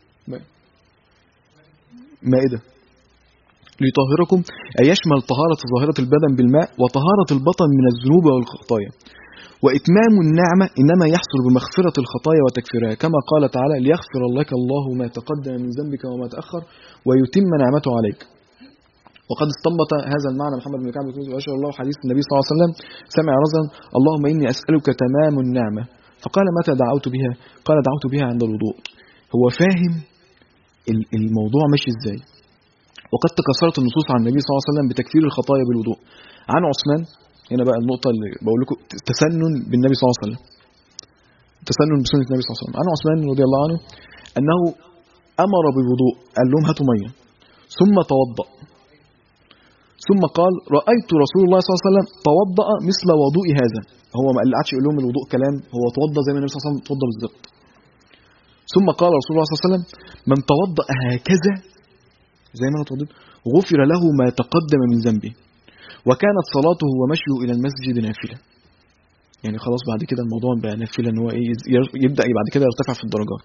مائدة ليطهركم أي يشمل طهارة ظاهرة البدن بالماء وطهارة البطن من الذنوب والخطايا وإتمام النعمة إنما يحصل بمغفرة الخطايا وتكفيرها كما قال تعالى ليغفر لك الله ما تقدم من ذنبك وما تأخر ويتم نعمته عليك وقد استنبط هذا المعنى محمد بن كعب بن واشهر الله حديث النبي صلى الله عليه وسلم سمع رجلا اللهم اني اسالك تمام النعمه فقال متى دعوت بها؟ قال دعوت بها عند الوضوء. هو فاهم الموضوع ماشي ازاي. وقد تكسرت النصوص عن النبي صلى الله عليه وسلم بتكفير الخطايا بالوضوء. عن عثمان هنا بقى النقطه اللي بقول لكم تسنن بالنبي صلى الله عليه وسلم. تسنن بسنه النبي صلى الله عليه وسلم. عن عثمان رضي الله عنه انه امر بالوضوء قال لهم هاتوا ميه ثم توضأ ثم قال رأيت رسول الله صلى الله عليه وسلم توضأ مثل وضوء هذا هو ما قالش يقول لهم الوضوء كلام هو توضأ زي ما النبي صلى الله عليه وسلم توضأ بالظبط ثم قال رسول الله صلى الله عليه وسلم من توضأ هكذا زي ما انا اتوضيت غفر له ما تقدم من ذنبه وكانت صلاته ومشيه الى المسجد نافله يعني خلاص بعد كده الموضوع بقى نافله ان هو ايه يبدا بعد كده يرتفع في الدرجات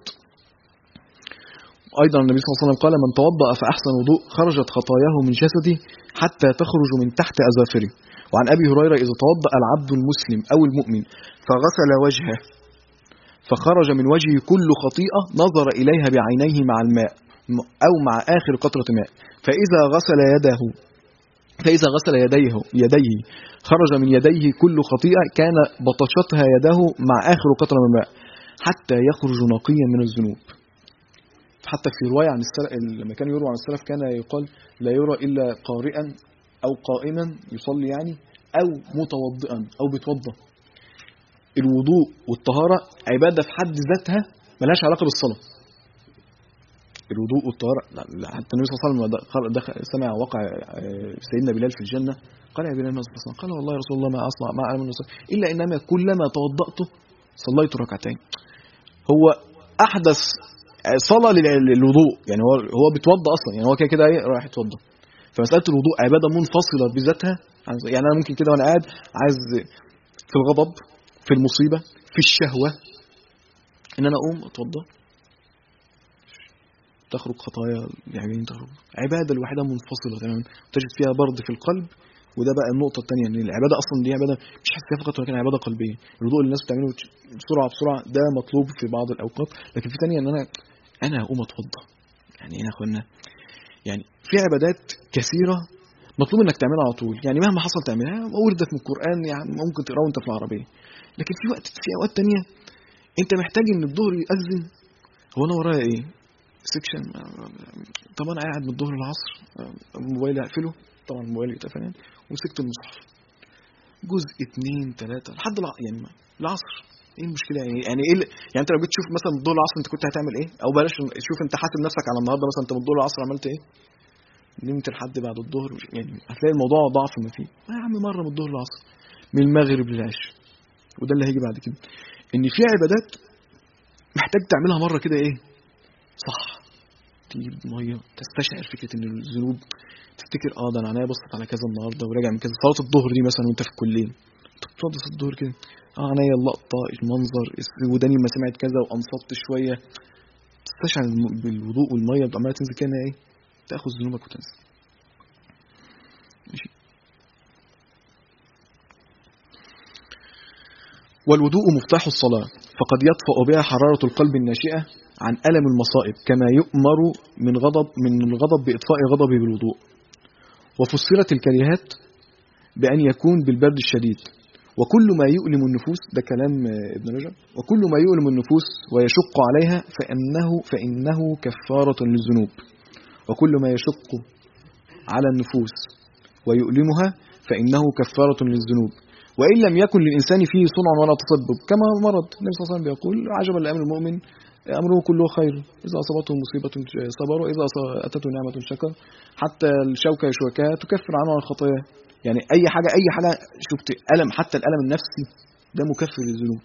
ايضا النبي صلى الله عليه وسلم قال من توضا فاحسن وضوء خرجت خطاياه من جسده حتى تخرج من تحت اظافره وعن ابي هريره اذا توضا العبد المسلم او المؤمن فغسل وجهه فخرج من وجهه كل خطيئه نظر اليها بعينيه مع الماء او مع اخر قطره ماء فاذا غسل يده فإذا غسل يديه يديه خرج من يديه كل خطيئة كان بطشتها يده مع آخر قطرة من الماء حتى يخرج نقيا من الذنوب حتى في رواية عن السلف لما كان يروى عن السلف كان يقال لا يرى إلا قارئا أو قائما يصلي يعني أو متوضئا أو بيتوضأ الوضوء والطهارة عبادة في حد ذاتها ملهاش علاقة بالصلاة الوضوء والطهارة حتى النبي صلى الله عليه وسلم دخل سمع وقع سيدنا بلال في الجنة قال يا بلال ما أصنع قال والله يا رسول الله ما أصنع ما أعلم إلا إنما كلما توضأت صليت ركعتين هو أحدث صلاة للوضوء يعني هو هو بيتوضا اصلا يعني هو كده كده ايه رايح يتوضا فمساله الوضوء عباده منفصله بذاتها يعني انا ممكن كده وانا قاعد عايز في الغضب في المصيبه في الشهوه ان انا اقوم اتوضا تخرج خطايا يعني تخرج عباده الوحيده منفصله تماما تجد فيها برد في القلب وده بقى النقطه الثانيه ان العباده اصلا دي عباده مش حاسس فيها فقط ولكن عباده قلبيه الوضوء اللي الناس بتعمله بسرعه بسرعه ده مطلوب في بعض الاوقات لكن في ثانيه ان انا انا هقوم اتوضا يعني ايه يا اخوانا يعني في عبادات كثيره مطلوب انك تعملها على طول يعني مهما حصل تعملها وردت من القران يعني ممكن تقراه وانت في العربيه لكن في وقت في اوقات تانية انت محتاج ان الظهر يأذن هو انا ورايا ايه سكشن طب انا قاعد من الظهر للعصر موبايلي اقفله طبعا الموبايل يتقفل ومسكت المصحف جزء اثنين ثلاثة لحد الع... يعني العصر ايه المشكله يعني يعني ايه ال- يعني انت لو جيت تشوف مثلا الظهر العصر انت كنت هتعمل ايه او بلاش شوف انت حاسب نفسك على النهارده مثلا انت من الظهر العصر عملت ايه نمت لحد بعد الظهر يعني هتلاقي الموضوع ضعف ما فيه آه يا عم مره من الظهر للعصر من المغرب للعشاء وده اللي هيجي بعد كده ان في عبادات محتاج تعملها مره كده ايه صح تجيب ميه تستشعر فكره ان الذنوب تفتكر اه ده انا عينيا بصت على كذا النهارده وراجع من كذا صلاه الظهر دي مثلا وانت في الكليه انت بتصلي صلاه الظهر كده اه عينيا اللقطه المنظر الس- وداني ما سمعت كذا وانصت شويه تستشعر الم- بالوضوء والميه بتبقى عماله تنزل كده ايه تاخذ ذنوبك وتنزل ماشي والوضوء مفتاح الصلاة فقد يطفأ بها حرارة القلب الناشئة عن ألم المصائب كما يؤمر من غضب من الغضب بإطفاء غضبه بالوضوء وفسرت الكريهات بأن يكون بالبرد الشديد وكل ما يؤلم النفوس ده كلام آه، ابن رجب وكل ما يؤلم النفوس ويشق عليها فإنه فإنه كفارة للذنوب وكل ما يشق على النفوس ويؤلمها فإنه كفارة للذنوب وإن لم يكن للإنسان فيه صنع ولا تسبب كما مرض النبي صلى الله عليه وسلم بيقول عجبا لأمر المؤمن أمره كله خير إذا أصابته مصيبة صبر وإذا أص- أتته نعمة شكر حتى الشوكة يشوكها تكفر عنه الخطايا يعني أي حاجة أي حاجة شفت ألم حتى الألم النفسي ده مكفر للذنوب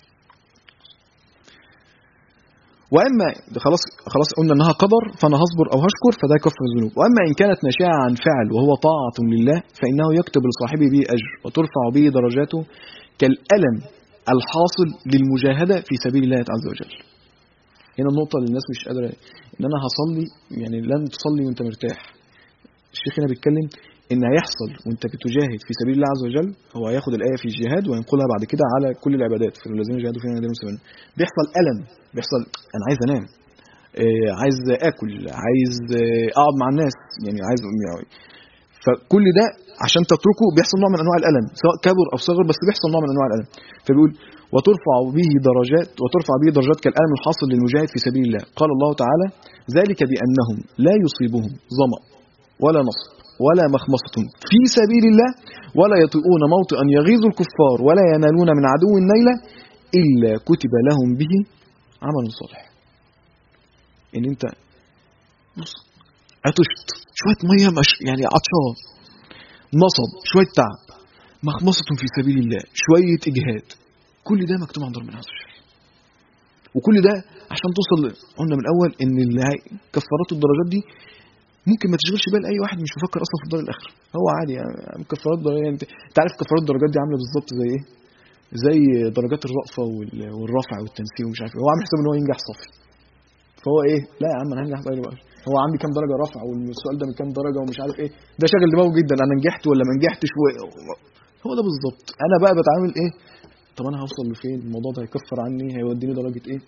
واما ده خلاص خلاص قلنا انها قدر فانا هصبر او هشكر فده يكفر الذنوب واما ان كانت ناشئه عن فعل وهو طاعه لله فانه يكتب لصاحبه به اجر وترفع به درجاته كالالم الحاصل للمجاهده في سبيل الله عز وجل هنا النقطه اللي الناس مش قادره ان انا هصلي يعني لن تصلي وانت مرتاح الشيخ هنا بيتكلم ان هيحصل وانت بتجاهد في سبيل الله عز وجل هو هياخد الايه في الجهاد وينقلها بعد كده على كل العبادات في الذين جاهدوا فينا لهم سبحانه بيحصل الم بيحصل انا عايز انام آه، عايز اكل عايز آه، اقعد مع الناس يعني عايز يعني فكل ده عشان تتركه بيحصل نوع من انواع الالم سواء كبر او صغر بس بيحصل نوع من انواع الالم فبيقول وترفع به درجات وترفع به درجات كالالم الحاصل للمجاهد في سبيل الله قال الله تعالى ذلك بانهم لا يصيبهم ظما ولا نصب ولا مخمصة في سبيل الله ولا يطيئون موطئا يغيظ الكفار ولا ينالون من عدو النيلة إلا كتب لهم به عمل صالح إن أنت بص عطشت شوية مية مش يعني عطشان نصب شوية تعب مخمصة في سبيل الله شوية إجهاد كل ده مكتوب عند ربنا عز وجل وكل ده عشان توصل قلنا من الأول إن اللي هي- كفارات الدرجات دي ممكن ما تشغلش بال اي واحد مش مفكر اصلا في الدار الاخره هو عادي يعني كفارات درجات يعني انت أنت عارف كفارات الدرجات دي عامله بالظبط زي ايه زي درجات الرأفة وال- والرفع والتنسيق ومش عارف ايه هو عامل حساب ان هو ينجح صافي فهو ايه لا يا عم انا هنجح بقى بقى هو عندي كام درجه رفع والسؤال ده من كام درجه ومش عارف ايه ده شاغل دماغه جدا انا نجحت ولا ما نجحتش و... هو ده بالظبط انا بقى بتعامل ايه طب انا هوصل لفين الموضوع ده هيكفر عني هيوديني درجه ايه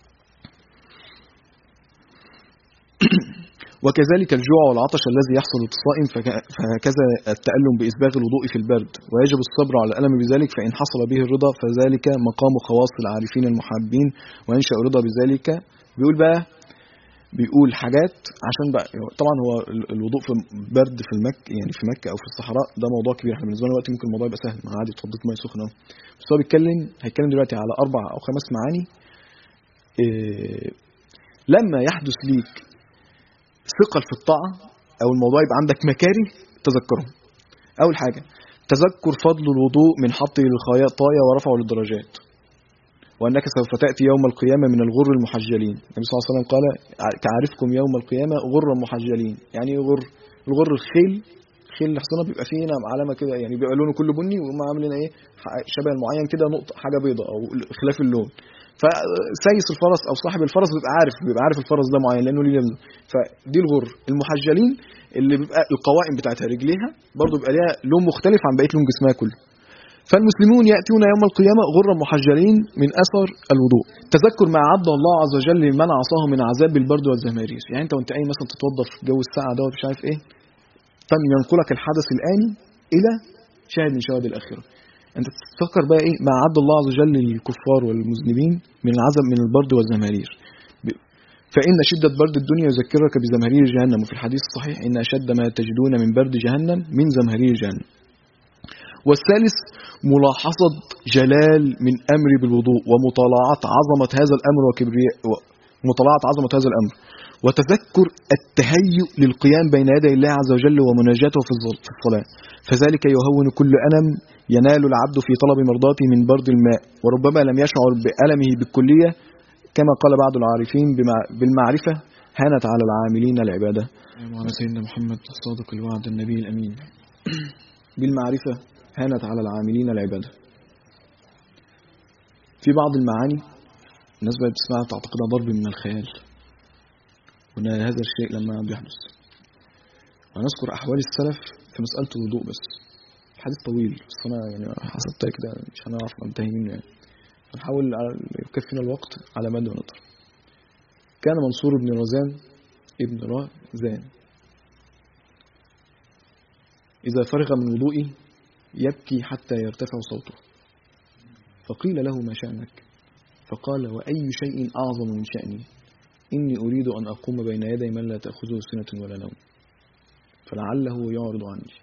وكذلك الجوع والعطش الذي يحصل للصائم فك- فهكذا التألم بإسباغ الوضوء في البرد ويجب الصبر على الألم بذلك فإن حصل به الرضا فذلك مقام خواص العارفين المحابين وينشأ الرضا بذلك بيقول بقى بيقول حاجات عشان بقى طبعا هو ال- الوضوء في برد في المكة يعني في مكة أو في الصحراء ده موضوع كبير احنا بالنسبة لنا دلوقتي ممكن الموضوع يبقى سهل ما عادي اتفضلت ميه سخنة أهو. بس هو بيتكلم هيتكلم دلوقتي على أربع أو خمس معاني إيه لما يحدث ليك ثقل في الطاعة أو الموضوع يبقى عندك مكاره تذكرهم أول حاجة تذكر فضل الوضوء من حطه للخطايا ورفعه للدرجات وأنك سوف تأتي يوم القيامة من الغر المحجلين النبي صلى الله عليه وسلم قال كعرفكم يوم القيامة غرا محجلين يعني إيه غر الغر الخيل الخيل اللي حصلنا بيبقى فيه هنا علامة كده يعني بيبقى لونه كله بني وهم عاملين ايه ح- شبه معين كده نقطة حاجة بيضاء أو خلاف اللون فسايس الفرس او صاحب الفرس بيبقى عارف بيبقى عارف الفرس ده معين لانه ليه لمزه فدي الغر المحجلين اللي بيبقى القوائم بتاعتها رجليها برضه بيبقى ليها لون مختلف عن بقيه لون جسمها كله فالمسلمون ياتون يوم القيامه غرا محجلين من اثر الوضوء تذكر ما اعد الله عز وجل لمن عصاه من عذاب البرد والزمهرير يعني انت وانت قايم مثلا تتوضا في جو الساعه ده مش عارف ايه فن ينقلك الحدث الاني الى شاهد من شواهد الاخره انت تفكر بقى ايه ما اعد الله عز وجل للكفار والمذنبين من العذاب من البرد والزمهرير ب- فإن شدة برد الدنيا يذكرك بزمهرير جهنم وفي الحديث الصحيح إن أشد ما تجدون من برد جهنم من زمهرير جهنم والثالث ملاحظة جلال من أمر بالوضوء ومطالعة عظمة هذا الأمر وكبرياء ومطالعة عظمة هذا الأمر وتذكر التهيؤ للقيام بين يدي الله عز وجل ومناجاته في الظل- في الصلاة فذلك يهون كل ألم ينال العبد في طلب مرضاته من برد الماء وربما لم يشعر بألمه بالكلية كما قال بعض العارفين بمع- بالمعرفة هانت على العاملين العبادة على سيدنا محمد الصادق الوعد النبي الأمين بالمعرفة هانت على العاملين العبادة في بعض المعاني الناس بقت تسمعها تعتقدها ضرب من الخيال وأن هذا الشيء لما بيحدث ونذكر أحوال السلف في مسألة الوضوء بس الحديث طويل بس أنا يعني حسبتها كده مش هنعرف ننتهي منه يعني هنحاول على- يكفينا الوقت على مدى ونقدر كان منصور بن رزان ابن رزان إذا فرغ من وضوئه يبكي حتى يرتفع صوته فقيل له ما شأنك فقال وأي شيء أعظم من شأني إني أريد أن أقوم بين يدي من لا تأخذه سنة ولا نوم فلعله يعرض عني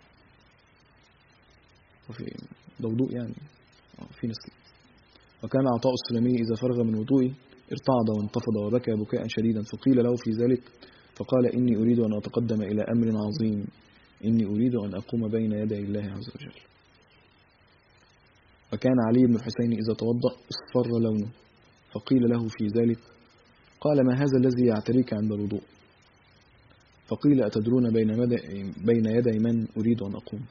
وفي ده وضوء يعني آه، في ناس كده. وكان عطاء السلمي إذا فرغ من وضوئه ارتعد وانتفض وبكى بكاء شديدا فقيل له في ذلك فقال إني أريد أن أتقدم إلى أمر عظيم إني أريد أن أقوم بين يدي الله عز وجل وكان علي بن الحسين إذا توضأ اصفر لونه فقيل له في ذلك قال ما هذا الذي يعتريك عند الوضوء فقيل أتدرون بين, مدى بين يدي من أريد أن أقوم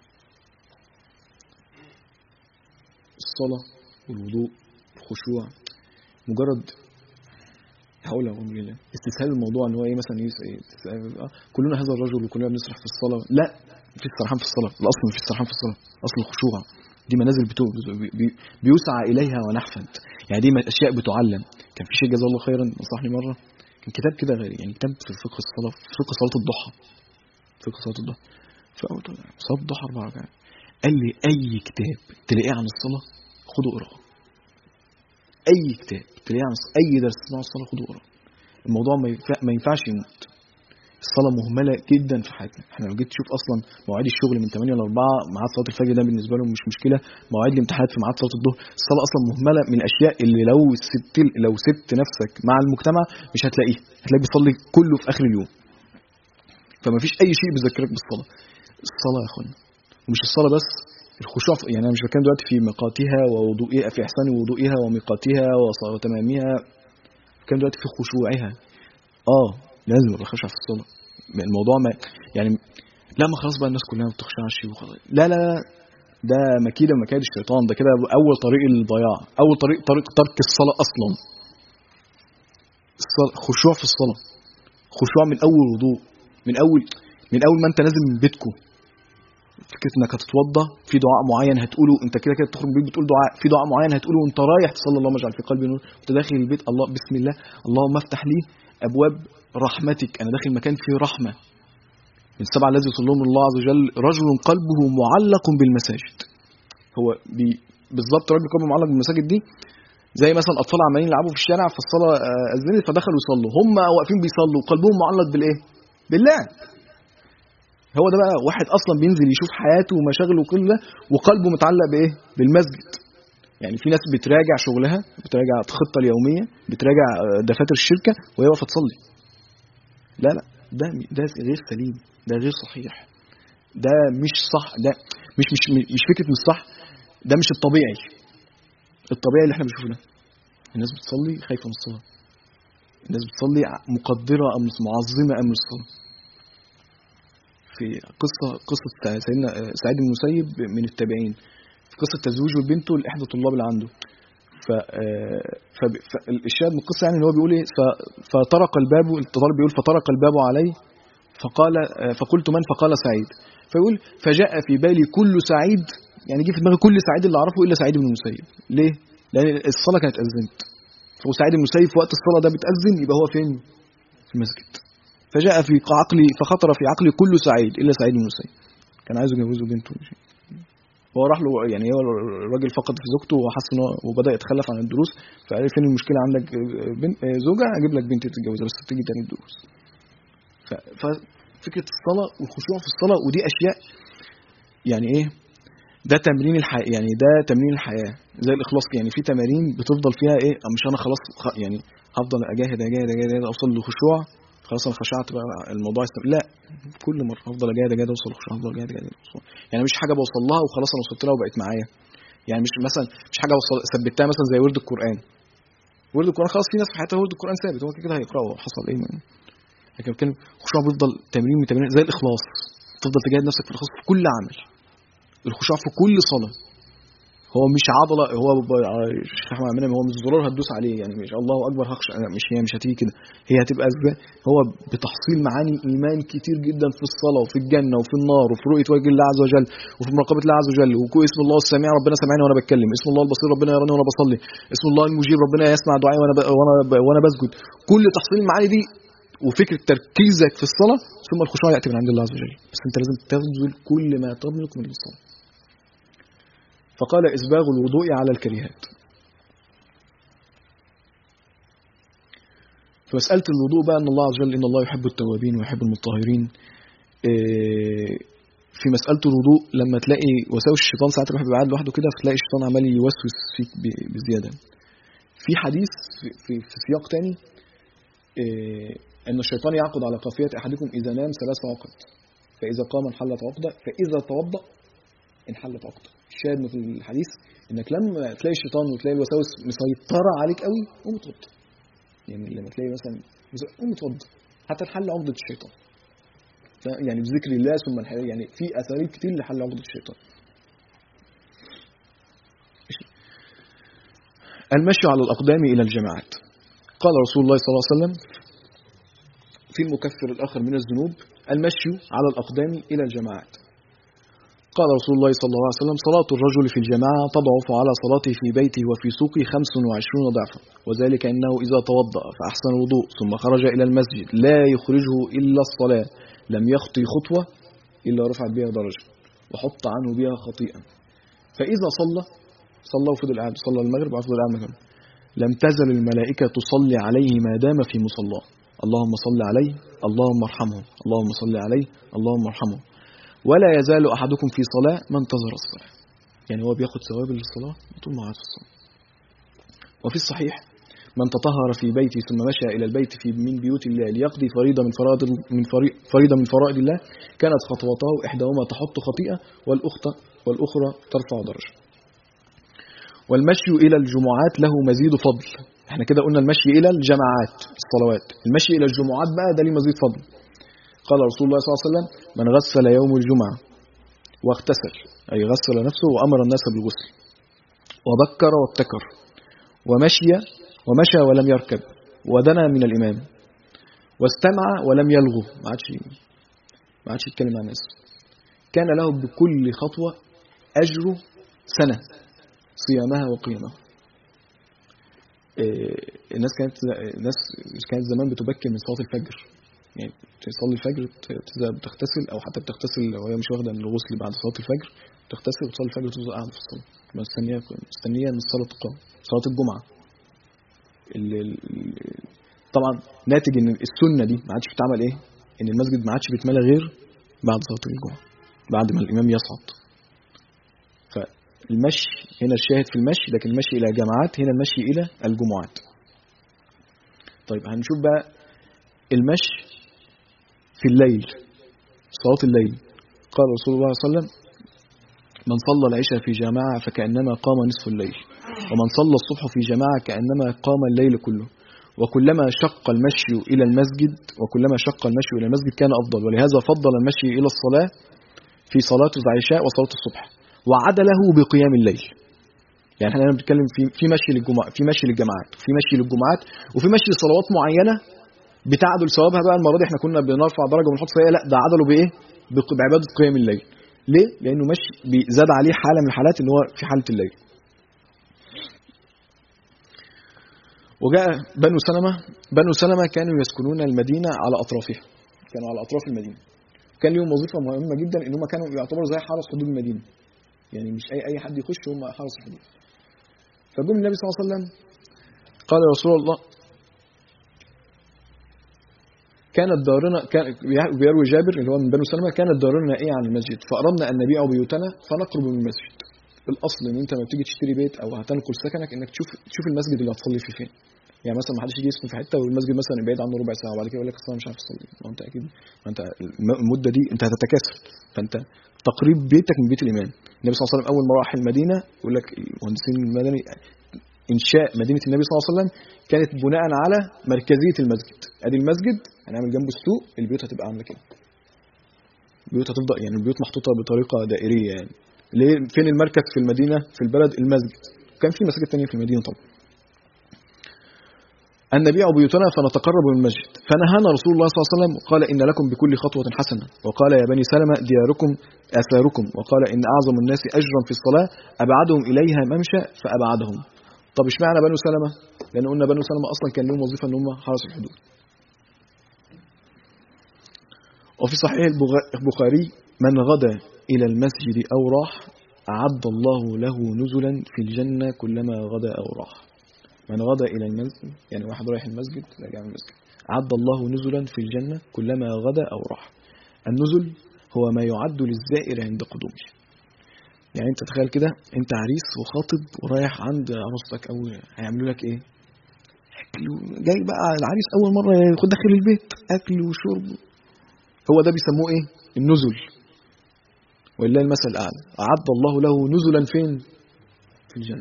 الصلاة والوضوء الخشوع مجرد هقول لك امر الله استسهال الموضوع ان هو ايه مثلا يس- يس- آه، كلنا هذا الرجل وكلنا بنسرح في الصلاه لا في السرحان في الصلاه الاصل مش السرحان في الصلاه اصل الخشوع دي منازل بتو... بي- بي- بيسعى اليها ونحفد يعني دي اشياء بتعلم كان في شيء جزاه الله خيرا نصحني مره كان كتاب كده غير يعني كتاب في فقه الصلاه في فقه صلاه الضحى فقه صلاه الضحى فقلت له صلاه الضحى اربع ركعات قال لي اي كتاب تلاقيه عن الصلاه خده اقراه اي كتاب تلاقيه عن الصلاة. اي درس تسمعه الصلاه خده اقراه الموضوع ما ينفع- ما ينفعش يموت الصلاة مهملة جدا في حياتنا احنا لو جيت تشوف اصلا مواعيد الشغل من 8 ل 4 ميعاد صلاة الفجر ده بالنسبة لهم مش مشكلة مواعيد الامتحانات في ميعاد صلاة الظهر الصلاة اصلا مهملة من الاشياء اللي لو سبت لو سبت نفسك مع المجتمع مش هتلاقيه هتلاقيه بيصلي كله في اخر اليوم فما فيش اي شيء بيذكرك بالصلاة الصلاة يا اخوانا ومش الصلاة بس الخشوع في- يعني انا مش بتكلم دلوقتي في ميقاتها ووضوئها في احسان وضوئها وميقاتها وص- وتمامها بتكلم دلوقتي في خشوعها اه لازم يبقى خشع في الصلاه الموضوع ما يعني لا ما خلاص بقى الناس كلها ما بتخشعش وخلاص لا لا لا ده مكيده من مكايد الشيطان ده كده اول طريق الضياع اول طريق طريق ترك الصلاه اصلا الصلاة خشوع في الصلاه خشوع من اول وضوء من اول من اول ما انت نازل من بيتكم فكره انك هتتوضى في دعاء معين هتقوله انت كده كده بتخرج من البيت بتقول دعاء في دعاء معين هتقوله وانت رايح تصلي اللهم اجعل في قلبي نور وانت داخل البيت الله بسم الله اللهم افتح لي ابواب رحمتك انا داخل مكان فيه رحمه من السبعه الذي يصلهم الله عز وجل رجل قلبه معلق بالمساجد هو بي بالظبط رجل قلبه معلق بالمساجد دي زي مثلا اطفال عمالين يلعبوا في الشارع فالصلاه آه، اذنت فدخلوا يصلوا هم واقفين بيصلوا وقلبهم معلق بالايه؟ بالله هو ده بقى واحد اصلا بينزل يشوف حياته ومشاغله وكل ده وقلبه متعلق بايه؟ بالمسجد يعني في ناس بتراجع شغلها بتراجع الخطه اليوميه بتراجع آه، دفاتر الشركه وهي واقفه تصلي لا لا ده ده غير سليم ده غير صحيح ده مش صح ده مش مش مش فكره مش صح ده مش الطبيعي الطبيعي اللي احنا بنشوفه ده الناس بتصلي خايفه من الصلاه الناس بتصلي مقدره امر معظمه امر الصلاه في قصه قصه سيدنا سعيد بن المسيب من التابعين في قصه تزويجه بنته لاحدى الطلاب اللي عنده ف ف- فالشاهد من القصه يعني ان هو بيقول ايه ف- فطرق الباب الطالب بيقول فطرق الباب عليه فقال فقلت من فقال سعيد فيقول فجاء في بالي كل سعيد يعني جه في دماغي كل سعيد اللي اعرفه الا سعيد بن المسيب ليه؟ لان الصلاه كانت اذنت وسعيد بن المسيب في وقت الصلاه ده بتاذن يبقى هو فين؟ في المسجد فجاء في عقلي فخطر في عقلي كل سعيد الا سعيد بن المسيب كان عايز يجوزه بنته هو راح له يعني هو الراجل فقد في زوجته وحس ان هو وبدا يتخلف عن الدروس فعرف ان المشكله عندك بنت زوجه اجيب لك بنت تتجوزها بس تيجي تاني الدروس ف- ففكره الصلاه والخشوع في الصلاه ودي اشياء يعني ايه ده تمرين الحياه يعني ده تمرين الحياه زي الاخلاص يعني في تمارين بتفضل فيها ايه مش انا خلاص خ- يعني هفضل اجاهد اجاهد اجاهد, أجاهد اوصل للخشوع خلاص انا خشعت بقى الموضوع يستمر لا كل مره هفضل اجاهد اجاهد اوصل للخشوع هفضل اجاهد اجاهد أوصل. يعني مش حاجه بوصل لها وخلاص انا وصلت لها وبقت معايا يعني مش مثلا مش حاجه وصل ثبتها مثلا زي ورد القران ورد القران خلاص في ناس في حياتها ورد القران ثابت هو كده كده هيقراه حصل ايه من لكن بتكلم الخشوع بيفضل تمرين من تمارين زي الاخلاص تفضل تجاهد نفسك في الاخلاص في كل عمل الخشوع في كل صلاه هو مش عضله هو ب- الشيخ احمد عمنا هو مش زرار هتدوس عليه يعني مش الله اكبر هخشع لا، مش هي مش هتيجي كده هي هتبقى ازاي هو بتحصيل معاني ايمان كتير جدا في الصلاه وفي الجنه وفي النار وفي رؤيه وجه الله عز وجل وفي مراقبه الله عز وجل واسم الله السميع ربنا سمعني وانا بتكلم اسم الله البصير ربنا يراني وانا بصلي اسم الله المجيب ربنا يسمع دعائي وانا ب... وانا ب... وانا بسجد كل تحصيل المعاني دي وفكره تركيزك في الصلاه ثم الخشوع ياتي من عند الله عز وجل بس انت لازم تبذل كل ما تملك من الصلاه فقال إسباغ الوضوء على الكريهات فمسألة الوضوء بقى أن الله عز وجل إن الله يحب التوابين ويحب المطهرين إيه، في مسألة الوضوء لما تلاقي وساوس الشيطان ساعات الواحد بيبقى قاعد لوحده كده فتلاقي الشيطان عمال يوسوس فيك ب- بزيادة في حديث في, في, في سياق تاني إيه، أن الشيطان يعقد على قافية أحدكم إذا نام ثلاث عقد فإذا قام انحلت عقدة فإذا توضأ انحلت عقدة الشاهد من في الحديث انك لما تلاقي الشيطان وتلاقي الوساوس مسيطره عليك قوي قوم اتوضى يعني لما تلاقي مثلا وس- قوم اتوضى حتى تحل عقده الشيطان ف- يعني بذكر الله ثم الحياة يعني في اساليب كتير لحل عقده الشيطان ماشي. المشي على الاقدام الى الجماعات قال رسول الله صلى الله عليه وسلم في المكفر الاخر من الذنوب المشي على الاقدام الى الجماعات قال رسول الله صلى الله عليه وسلم صلاة الرجل في الجماعة تضعف على صلاته في بيته وفي سوقه 25 ضعفا وذلك أنه إذا توضأ فأحسن الوضوء ثم خرج إلى المسجد لا يخرجه إلا الصلاة لم يخطي خطوة إلا رفعت بها درجة وحط عنه بها خطيئا فإذا صلى صلى وفضل قاعد صلى المغرب وفضل قاعد مكانه لم تزل الملائكة تصلي عليه ما دام في مصلاه اللهم صل عليه اللهم ارحمه اللهم صل عليه اللهم ارحمه ولا يزال أحدكم في صلاة ما انتظر الصلاة يعني هو بياخد ثواب الصلاة طول ما قاعد في الصلاة وفي الصحيح من تطهر في بيته ثم مشى إلى البيت في من بيوت الله ليقضي فريضة من فرائض من فري- فريضة من فرائض الله كانت خطوته إحداهما تحط خطيئة والأخرى والأخرى ترفع درجة والمشي إلى الجمعات له مزيد فضل احنا كده قلنا المشي إلى الجماعات الصلوات المشي إلى الجمعات بقى ده ليه مزيد فضل قال رسول الله صلى الله عليه وسلم من غسل يوم الجمعة واغتسل أي غسل نفسه وأمر الناس بالغسل وبكر وابتكر ومشي ومشى ولم يركب ودنا من الإمام واستمع ولم يلغو ما عادش ما عادش يتكلم مع الناس كان له بكل خطوة أجر سنة صيامها وقيامها إيه، الناس كانت الناس كانت زمان بتبكر من صلاة الفجر يعني تصلي الفجر تبدا بتغتسل او حتى بتغتسل لو هي مش واخده من الغسل بعد صلاه الفجر تغتسل وتصلي الفجر وتفضل قاعده في الصلاه مستنيه مستنيه ان الصلاه تقام صلاه الجمعه ال- ال- ال- طبعا ناتج ان السنه دي ما عادش بتعمل ايه ان المسجد ما عادش بيتملى غير بعد صلاه الجمعه بعد ما الامام يصعد فالمشي هنا الشاهد في المشي لكن المشي الى جماعات هنا المشي الى الجمعات طيب هنشوف بقى المشي في الليل صلاة الليل قال رسول الله صلى الله عليه وسلم من صلى العشاء في جماعة فكأنما قام نصف الليل ومن صلى الصبح في جماعة كأنما قام الليل كله وكلما شق المشي إلى المسجد وكلما شق المشي إلى المسجد كان أفضل ولهذا فضل المشي إلى الصلاة في صلاة العشاء وصلاة الصبح وعدله بقيام الليل يعني احنا بنتكلم في في مشي للجمعة في مشي للجماعات وفي مشي للجمعات وفي مشي لصلوات معينة بتعدل ثوابها بقى المره دي احنا كنا بنرفع درجه ونحط فيها لا ده عدلوا بايه؟ بق- بعباده قيام الليل. ليه؟ لانه ماشي بي- زاد عليه حاله من الحالات اللي هو في حاله الليل. وجاء بنو سلمه بنو سلمه كانوا يسكنون المدينه على اطرافها. كانوا على اطراف المدينه. كان لهم وظيفه مهمه جدا ان هم كانوا يعتبروا زي حرس حدود المدينه. يعني مش اي اي حد يخش هم حرس الحدود. فجم النبي صلى الله عليه وسلم قال يا رسول الله كانت دارنا كان بيروي جابر اللي هو من بنو سلمة كانت دارنا ايه عن المسجد فأردنا أن نبيع بيوتنا فنقرب من المسجد الأصل إن أنت لما بتيجي تشتري بيت أو هتنقل سكنك إنك تشوف تشوف المسجد اللي هتصلي فيه فين يعني مثلا ما حدش يجي يسكن في حته والمسجد مثلا بعيد عنه ربع ساعه وبعد كده يقول لك اصل انا مش عارف اصلي ما انت اكيد ما انت المده دي انت هتتكاسل فانت تقريب بيتك من بيت الامام النبي صلى الله عليه وسلم اول ما راح المدينه يقول لك المهندسين المدني انشاء مدينه النبي صلى الله عليه وسلم كانت بناء على مركزيه المسجد ادي المسجد هنعمل جنبه السوق البيوت هتبقى عامله كده البيوت هتفضل يعني البيوت محطوطه بطريقه دائريه يعني ليه فين المركز في المدينه في البلد المسجد كان في مساجد ثانيه في المدينه طبعا أن نبيع بيوتنا فنتقرب من المسجد فنهانا رسول الله صلى الله عليه وسلم قال إن لكم بكل خطوة حسنة وقال يا بني سلمة دياركم آثاركم وقال إن أعظم الناس أجرا في الصلاة أبعدهم إليها ممشى فأبعدهم طب اشمعنى بنو سلمة لأن قلنا بنو سلمة أصلا كان لهم وظيفة أن هم حرس الحدود وفي صحيح البخاري من غدا إلى المسجد أو راح أعد الله له نزلا في الجنة كلما غدا أو راح من غدا إلى المسجد يعني واحد رايح المسجد راجع من المسجد عد الله نزلا في الجنة كلما غدا أو راح النزل هو ما يعد للزائر عند قدومه يعني انت تخيل كده انت عريس وخاطب ورايح عند عروستك او هيعملوا لك ايه اكل جاي بقى العريس اول مره ياخد داخل البيت اكل وشرب هو ده بيسموه ايه النزل ولله المثل الاعلى اعد الله له نزلا فين في الجنه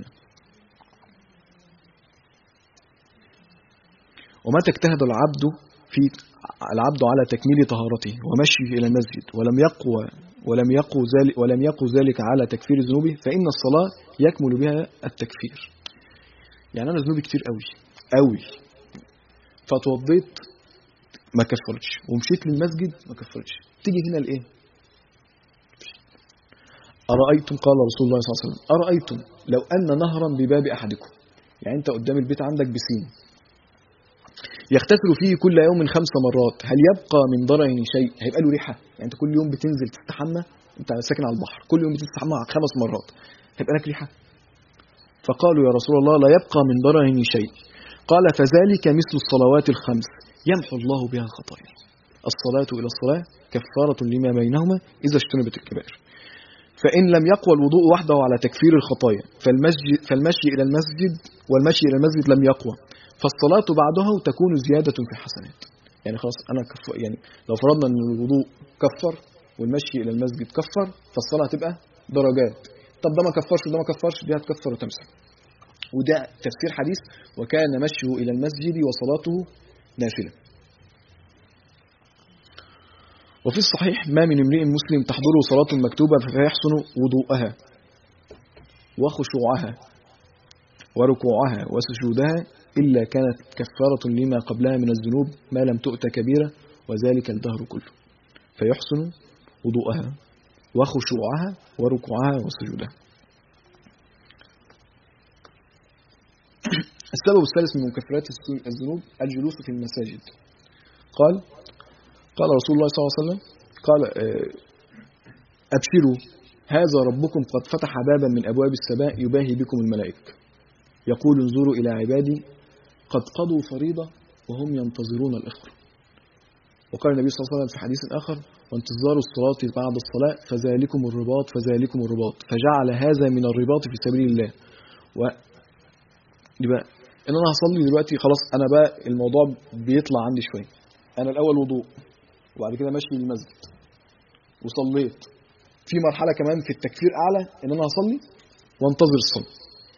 ومتى اجتهد العبد في العبد على تكميل طهارته ومشيه الى المسجد ولم يقوى ولم يقو ذلك ولم يقو ذلك على تكفير ذنوبه فان الصلاه يكمل بها التكفير. يعني انا ذنوبي كتير قوي قوي فتوضيت ما كفرتش ومشيت للمسجد ما كفرتش تيجي هنا لايه؟ أرأيتم قال رسول الله صلى الله عليه وسلم أرأيتم لو أن نهرا بباب أحدكم يعني أنت قدام البيت عندك بسين يغتسل فيه كل يوم خمس مرات هل يبقى من ضرعه شيء هيبقى له ريحه يعني انت كل يوم بتنزل تستحمى انت ساكن على البحر كل يوم بتستحمى خمس مرات هيبقى لك ريحه فقالوا يا رسول الله لا يبقى من ضرعه شيء قال فذلك مثل الصلوات الخمس يمحو الله بها الخطايا الصلاة إلى الصلاة كفارة لما بينهما إذا اجتنبت الكبائر فإن لم يقوى الوضوء وحده على تكفير الخطايا فالمشي, فالمشي إلى المسجد والمشي إلى المسجد لم يقوى فالصلاة بعدها تكون زيادة في الحسنات يعني خلاص أنا كف يعني لو فرضنا أن الوضوء كفر والمشي إلى المسجد كفر فالصلاة هتبقى درجات طب ده ما كفرش وده ما كفرش دي هتكفر وتمسح وده تفسير حديث وكان مشيه إلى المسجد وصلاته نافلة وفي الصحيح ما من امرئ مسلم تحضره صلاة مكتوبة فيحسن وضوءها وخشوعها وركوعها وسجودها إلا كانت كفارة لما قبلها من الذنوب ما لم تؤت كبيرة وذلك الدهر كله فيحسن وضوءها وخشوعها وركوعها وسجودها السبب الثالث من مكفرات الذنوب الجلوس في المساجد قال قال رسول الله صلى الله عليه وسلم قال أبشروا هذا ربكم قد فتح بابا من أبواب السماء يباهي بكم الملائكة يقول انظروا إلى عبادي قد قضوا فريضة وهم ينتظرون الآخرة وقال النبي صلى الله عليه وسلم في حديث آخر وانتظار الصلاة بعد الصلاة فذلكم الرباط فذلكم الرباط فجعل هذا من الرباط في سبيل الله و يبقى ان انا هصلي دلوقتي خلاص انا بقى الموضوع بيطلع عندي شويه انا الاول وضوء وبعد كده ماشي للمسجد وصليت في مرحله كمان في التكفير اعلى ان انا هصلي وانتظر الصلاه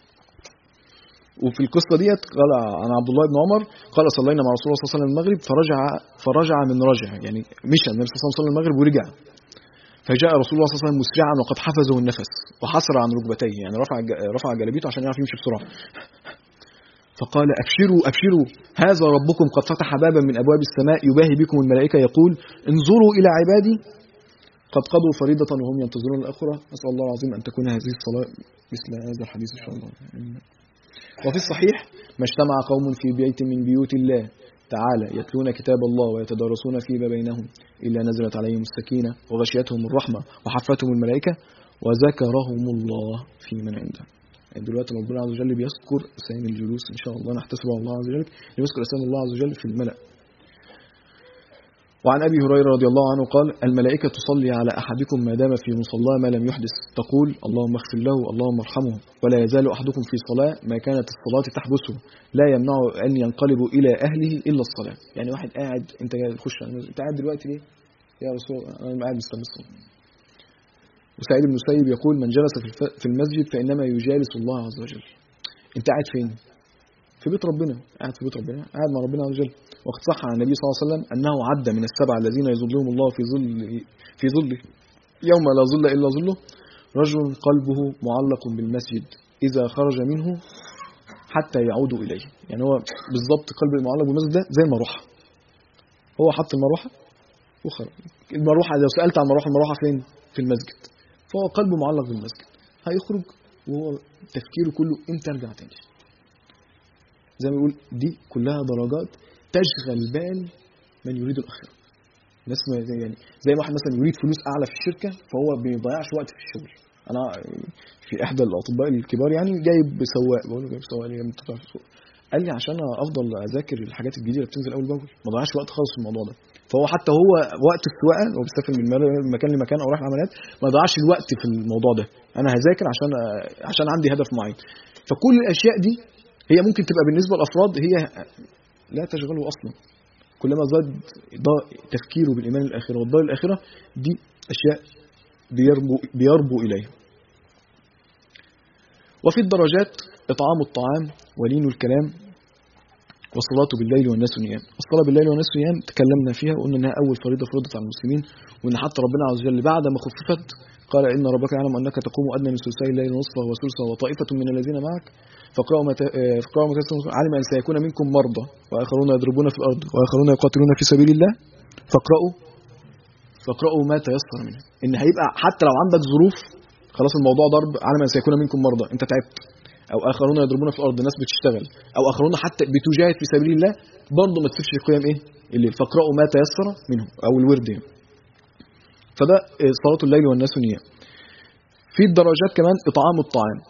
وفي القصه ديت قال عن عبد الله بن عمر قال صلينا مع رسول الله صلى الله عليه وسلم المغرب فرجع فرجع من رجع يعني مشى النبي صلى الله عليه وسلم المغرب ورجع فجاء رسول الله صلى الله عليه وسلم مسرعا وقد حفزه النفس وحسر عن ركبتيه يعني رفع رفع جلبيته عشان يعرف يمشي بسرعه فقال أبشروا أبشروا هذا ربكم قد فتح بابا من أبواب السماء يباهي بكم الملائكة يقول انظروا إلى عبادي قد قضوا فريضة وهم ينتظرون الآخرة نسأل الله العظيم أن تكون هذه الصلاة مثل هذا الحديث إن شاء الله وفي الصحيح ما اجتمع قوم في بيت من بيوت الله تعالى يتلون كتاب الله ويتدارسون فيما بينهم إلا نزلت عليهم السكينة وغشيتهم الرحمة وحفتهم الملائكة وذكرهم الله في من عنده يعني دلوقتي ربنا عز وجل بيذكر اسامي الجلوس ان شاء الله نحتسب على الله عز وجل يذكر اسامي الله عز وجل في الملأ وعن ابي هريره رضي الله عنه قال: الملائكه تصلي على احدكم ما دام في مصلاه ما لم يحدث، تقول: اللهم اغفر له، اللهم ارحمه، ولا يزال احدكم في صلاه ما كانت الصلاه تحبسه، لا يمنع ان ينقلب الى اهله الا الصلاه، يعني واحد قاعد انت جاي تخش على المسجد، انت قاعد دلوقتي ليه؟ يا رسول الله انا قاعد مستني الصلاه. وسعيد بن المسيب يقول: من جلس في الف- في المسجد فانما يجالس الله عز وجل. انت قاعد فين؟ في بيت ربنا قاعد في بيت ربنا قاعد مع ربنا عز وجل وقد صح عن النبي صلى الله عليه وسلم انه عد من السبعه الذين يظلهم الله في ظل في ظله يوم لا ظل الا ظله رجل قلبه معلق بالمسجد اذا خرج منه حتى يعود اليه يعني هو بالظبط قلب المعلق بالمسجد ده زي المروحه هو حط المروحه وخرج المروحه لو سالت عن المروحه المروحه فين في المسجد فهو قلبه معلق بالمسجد هيخرج وهو تفكيره كله امتى ارجع تاني زي ما بيقول دي كلها درجات تشغل بال من يريد الاخره ناس ما زي يعني زي ما واحد مثلا يريد فلوس اعلى في الشركه فهو ما بيضيعش وقت في الشغل انا في احدى الاطباء الكبار يعني جايب سواق بقول له جايب سواق ليه انت بتعرف تسوق قال لي عشان افضل اذاكر الحاجات الجديده اللي بتنزل اول باول ما ضيعش وقت خالص في الموضوع ده فهو حتى هو وقت السواقه هو بيسافر من مر- مكان لمكان او رايح عمليات ما ضيعش الوقت في الموضوع ده انا هذاكر عشان عشان عندي هدف معين فكل الاشياء دي هي ممكن تبقى بالنسبه للافراد هي لا تشغله اصلا كلما زاد ضا- تفكيره بالايمان الاخره والدار الاخره دي اشياء بيربو بيربو اليها وفي الدرجات اطعام الطعام ولين الكلام والصلاة بالليل والناس نيام الصلاة بالليل والناس نيام تكلمنا فيها وقلنا انها اول فريضة فرضت على المسلمين وان حتى ربنا عز وجل بعد ما خففت قال ان ربك يعلم انك تقوم ادنى من ثلثي الليل نصفه وثلثه وطائفة من الذين معك فاقرأوا ما ت- آه، فاقرأوا ما تيسر منه. علم ان سيكون منكم مرضى واخرون يضربون في الارض واخرون يقاتلون في سبيل الله فاقرأوا فاقرأوا ما تيسر منه ان هيبقى حتى لو عندك ظروف خلاص الموضوع ضرب علم ان سيكون منكم مرضى انت تعبت او اخرون يضربون في الارض ناس بتشتغل او اخرون حتى بتجاهد في سبيل الله برضه ما تسيبش قيام ايه الليل فاقرأوا ما تيسر منه او الورد يعني. فده آه، صلاة الليل والناس نيام في الدرجات كمان اطعام الطعام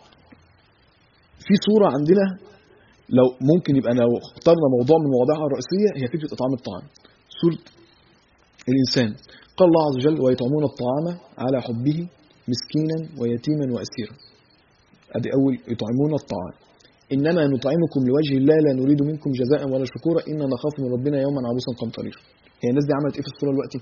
في صورة عندنا لو ممكن يبقى لو اخترنا موضوع من مواضيعها الرئيسية هي فكرة إطعام الطعام سورة الإنسان قال الله عز وجل ويطعمون الطعام على حبه مسكينا ويتيما وأسيرا أدي أول يطعمون الطعام إنما نطعمكم لوجه الله لا نريد منكم جزاء ولا شكورا إنا نخاف من ربنا يوما عبوسا قمطريرا هي الناس دي عملت إيه في الصورة دلوقتي؟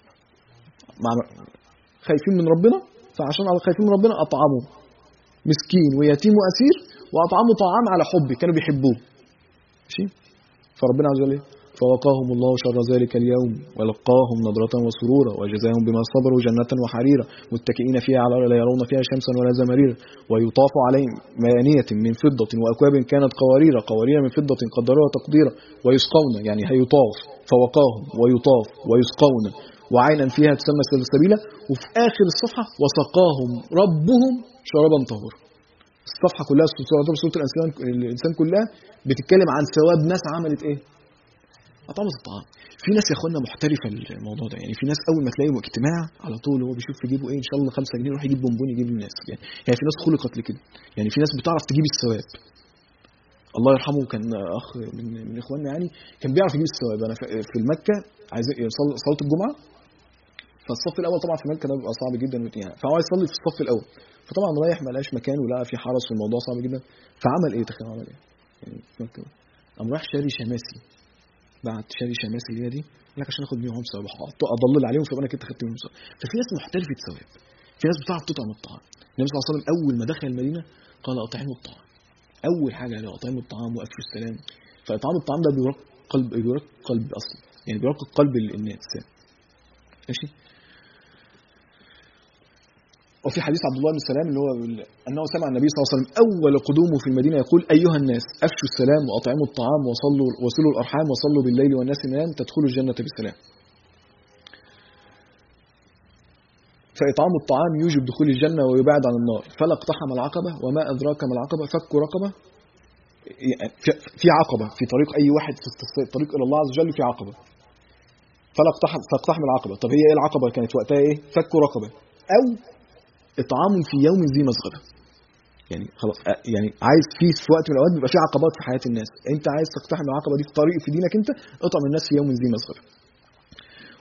مع خايفين من ربنا فعشان خايفين من ربنا أطعموا مسكين ويتيم وأسير وأطعموا طعام على حب كانوا بيحبوه ماشي فربنا عز وجل إيه؟ فوقاهم الله شر ذلك اليوم ولقاهم نضرة وسرورا وجزاهم بما صبروا جنة وحريرا متكئين فيها على لا يرون فيها شمسا ولا زمريرا ويطاف عليهم مانية من فضة وأكواب كانت قوارير قوارير من فضة قدروها تقديرا ويسقون يعني هيطاف فوقاهم ويطاف ويسقون وعينا فيها تسمى سلسبيلا وفي آخر الصفحة وسقاهم ربهم شرابا طهورا الصفحة كلها سورة سورة الإنسان الإنسان كلها بتتكلم عن ثواب ناس عملت إيه؟ أطعمت الطعام في ناس يا اخوانا محترفه الموضوع ده يعني في ناس اول ما تلاقيهم اجتماع على طول هو بيشوف في جيبه ايه ان شاء الله 5 جنيه يروح يجيب بونبون يجيب للناس يعني يعني في ناس خلقت لكده يعني في ناس بتعرف تجيب الثواب الله يرحمه كان اخ من من اخواننا يعني كان بيعرف يجيب الثواب انا في- في المكه عايز يصلي صلاه الجمعه فالصف الاول طبعا في مكه ده بيبقى صعب جدا يعني فهو عايز يصلي في الصف الاول فطبعا رايح ما لقاش مكان ولقى في حرس والموضوع صعب جدا فعمل ايه تخيل عمل ايه؟ يعني في مكه قام راح شاري شماسي بعت شاري شماسي اللي هي دي قال لك عشان اخد بيهم ثواب أحط- اضلل عليهم فيبقى انا كده خدت منهم ثواب ففي ناس محترفه ثواب في ناس بتعرف تطعم الطعام النبي صلى الله عليه وسلم اول ما دخل المدينه قال اطعموا الطعام اول حاجه قال اطعموا الطعام وافشوا السلام فاطعام الطعام ده بيرق قلب بيرق قلب اصلا يعني بيرق قلب ال- الانسان ماشي وفي حديث عبد الله بن سلام اللي هو ال- انه سمع النبي صلى الله عليه وسلم اول قدومه في المدينه يقول ايها الناس افشوا السلام واطعموا الطعام وصلوا وصلوا الارحام وصلوا بالليل والناس نيام تدخلوا الجنه بسلام. فاطعام الطعام يوجب دخول الجنه ويبعد عن النار فلا اقتحم العقبه وما ادراك ما العقبه فك رقبه يعني في- في عقبه في طريق اي واحد في الط- الطريق الى الله عز وجل في عقبه فلا اقتحم فاقتحم العقبه طب هي ايه العقبه كانت وقتها ايه فك رقبه او اطعام في يوم ذي مسغبه يعني خلاص أ- يعني عايز في في وقت من الاوقات بيبقى في عقبات في حياه الناس انت عايز تقتحم العقبه دي في طريق في دينك انت اطعم الناس في يوم ذي مسغبه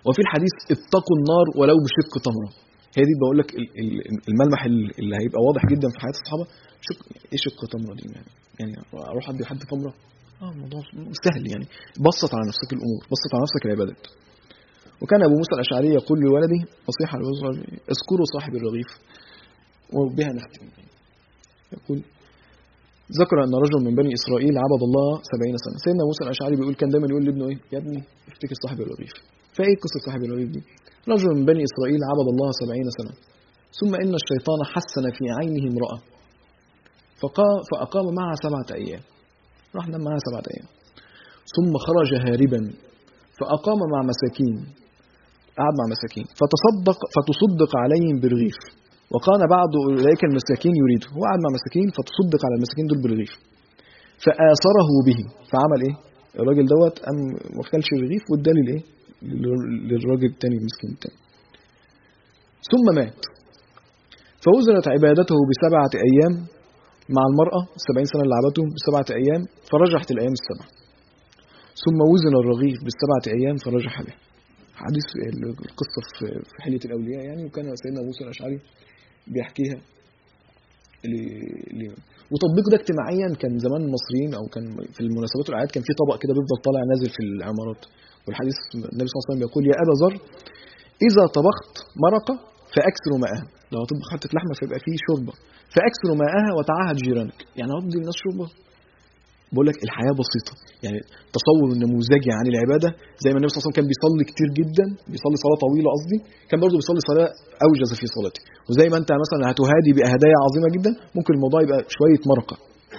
وفي الحديث اتقوا النار ولو بشق تمره هي دي بقول لك ال- ال- الملمح ال- اللي هيبقى واضح جدا في حياه الصحابه شق ايه شق تمره دي يعني يعني اروح ادي حد تمره اه الموضوع سهل يعني بسط على نفسك الامور بسط على نفسك العبادات وكان ابو موسى الاشعري يقول لولده نصيحه للرجل اذكروا صاحب الرغيف وبها نختم يقول ذكر ان رجل من بني اسرائيل عبد الله سبعين سنه سيدنا موسى الاشعري بيقول كان دايما يقول لابنه ايه يا ابني افتكر صاحب الرغيف فايه قصه صاحب الرغيف دي رجل من بني اسرائيل عبد الله سبعين سنه ثم ان الشيطان حسن في عينه امراه فقا فاقام معها سبعه ايام راح نام معها سبعه ايام ثم خرج هاربا فاقام مع مساكين قعد مع مساكين فتصدق فتصدق عليهم برغيف وكان بعض اولئك المساكين يريده هو قعد مع مساكين فتصدق على المساكين دول برغيف فآثره به فعمل ايه الراجل دوت قام ما كلش الرغيف واداه للايه لل- للراجل التاني المسكين التاني ثم مات فوزنت عبادته بسبعة أيام مع المرأة السبعين سنة اللي عبدته بسبعة أيام فرجحت الأيام السبعة ثم وزن الرغيف بالسبعة أيام فرجح به حديث القصة في في حلية الأولياء يعني وكان سيدنا موسى الأشعري بيحكيها ل- ل- وتطبيق ده اجتماعيا كان زمان المصريين او كان في المناسبات والاعياد كان في طبق كده بيفضل طالع نازل في العمارات والحديث النبي صلى الله عليه وسلم بيقول يا ابا ذر اذا طبخت مرقه فاكثر ماءها لو هتطبخ حته لحمه فيبقى فيه شوربه فاكثر ماءها وتعاهد جيرانك يعني هتدي الناس شوربه بقول لك الحياه بسيطه يعني تصور نموذجي عن العباده زي ما النبي صلى الله عليه وسلم كان بيصلي كتير جدا بيصلي صلاه طويله قصدي كان برضه بيصلي صلاه اوجز في صلاته وزي ما انت مثلا هتهادي بهدايا عظيمه جدا ممكن الموضوع يبقى شويه مرقه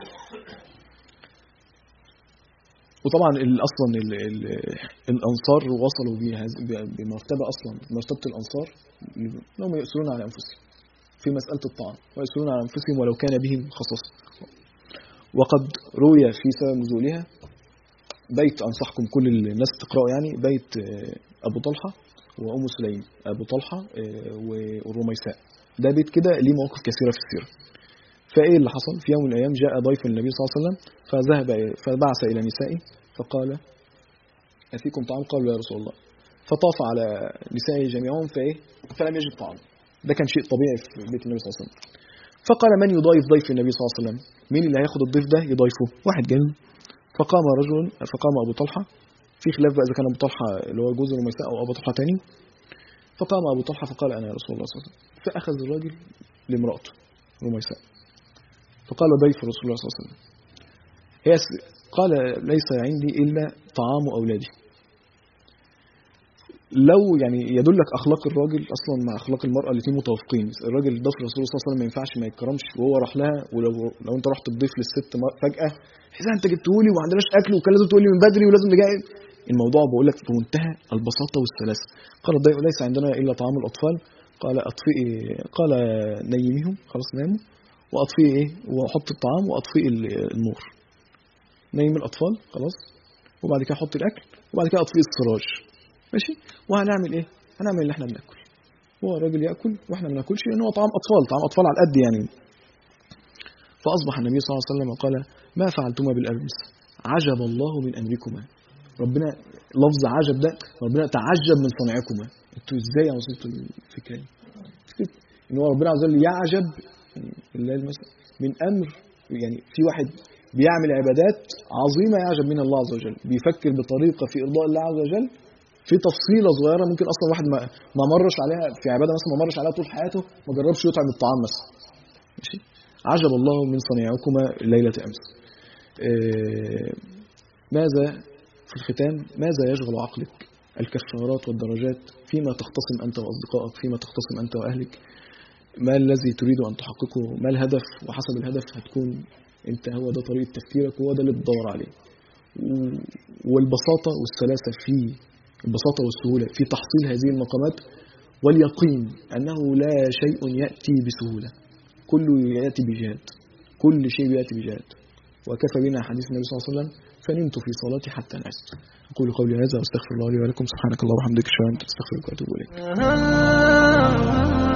وطبعا ال- اصلا ال ال الانصار وصلوا بهذ- ب- بمرتبه اصلا مرتبه الانصار انهم يؤثرون على انفسهم في مساله الطعام ويؤثرون على انفسهم ولو كان بهم خصاصه وقد روي في سبب نزولها بيت انصحكم كل الناس تقرأوا يعني بيت آه، ابو طلحه وام سليم ابو طلحه آه، والرميساء ده بيت كده ليه مواقف كثيره في السيره فايه اللي حصل في يوم من الايام جاء ضيف النبي صلى الله عليه وسلم فذهب فبعث الى نسائه فقال افيكم طعام قالوا يا رسول الله فطاف على نسائه جميعهم فايه فلم يجد طعام ده كان شيء طبيعي في بيت النبي صلى الله عليه وسلم فقال من يضايف ضيف النبي صلى الله عليه وسلم مين اللي هياخد الضيف ده يضايفه واحد جاي فقام رجل فقام ابو طلحه في خلاف بقى اذا كان ابو طلحه اللي هو جوز رميساء او ابو طلحه تاني فقام ابو طلحه فقال انا يا رسول الله صلى الله عليه وسلم فاخذ الراجل لامراته رميساء فقال ضيف رسول الله صلى الله عليه وسلم هي س- قال ليس عندي الا طعام اولادي لو يعني يدلك اخلاق الراجل اصلا مع اخلاق المراه الاثنين متوافقين الراجل ضيف الرسول صلى الله عليه وسلم ما ينفعش ما يتكرمش وهو راح لها ولو لو انت رحت تضيف للست م- فجاه اذا انت جبته لي وما عندناش اكل وكان لازم تقول لي من بدري ولازم نجي الموضوع بقول لك في منتهى البساطه والسلاسه قال الضيف ليس عندنا الا طعام الاطفال قال اطفئي قال نيميهم خلاص ناموا واطفئي ايه واحط الطعام واطفئي ال- النور نيم الاطفال خلاص وبعد كده احط الاكل وبعد كده اطفئي السراج ماشي وهنعمل ايه هنعمل اللي احنا بناكل هو الراجل ياكل واحنا ما بناكلش لان هو طعام اطفال طعام اطفال على القد يعني فاصبح النبي صلى الله عليه وسلم وقال ما فعلتما بالامس عجب الله من امركما ربنا لفظ عجب ده ربنا تعجب من صنعكما انتوا ازاي وصلتوا للفكره دي فكرة ان هو ربنا عز وجل يعجب يعني لله المثل من امر يعني في واحد بيعمل عبادات عظيمه يعجب منها الله عز وجل بيفكر بطريقه في ارضاء الله عز وجل في تفصيله صغيره ممكن اصلا واحد ما ما مرش عليها في عباده مثلا ما مرش عليها طول حياته ما جربش يطعم الطعام مثلا ماشي عجب الله من صنيعكما ليله امس آه، ماذا في الختام ماذا يشغل عقلك الكفارات والدرجات فيما تختصم انت واصدقائك فيما تختصم انت واهلك ما الذي تريد ان تحققه ما الهدف وحسب الهدف هتكون انت هو ده طريقه تفكيرك وهو ده اللي بتدور عليه و- والبساطه والسلاسه في البساطه والسهوله في تحصيل هذه المقامات واليقين انه لا شيء ياتي بسهوله كله ياتي بجهاد كل شيء ياتي بجهاد وكفى بنا حديث النبي صلى الله عليه وسلم فنمت في صلاتي حتى نعست اقول قولي هذا واستغفر الله لي ولكم سبحانك اللهم وبحمدك اشهد ان لا اله الا انت استغفرك واتوب اليك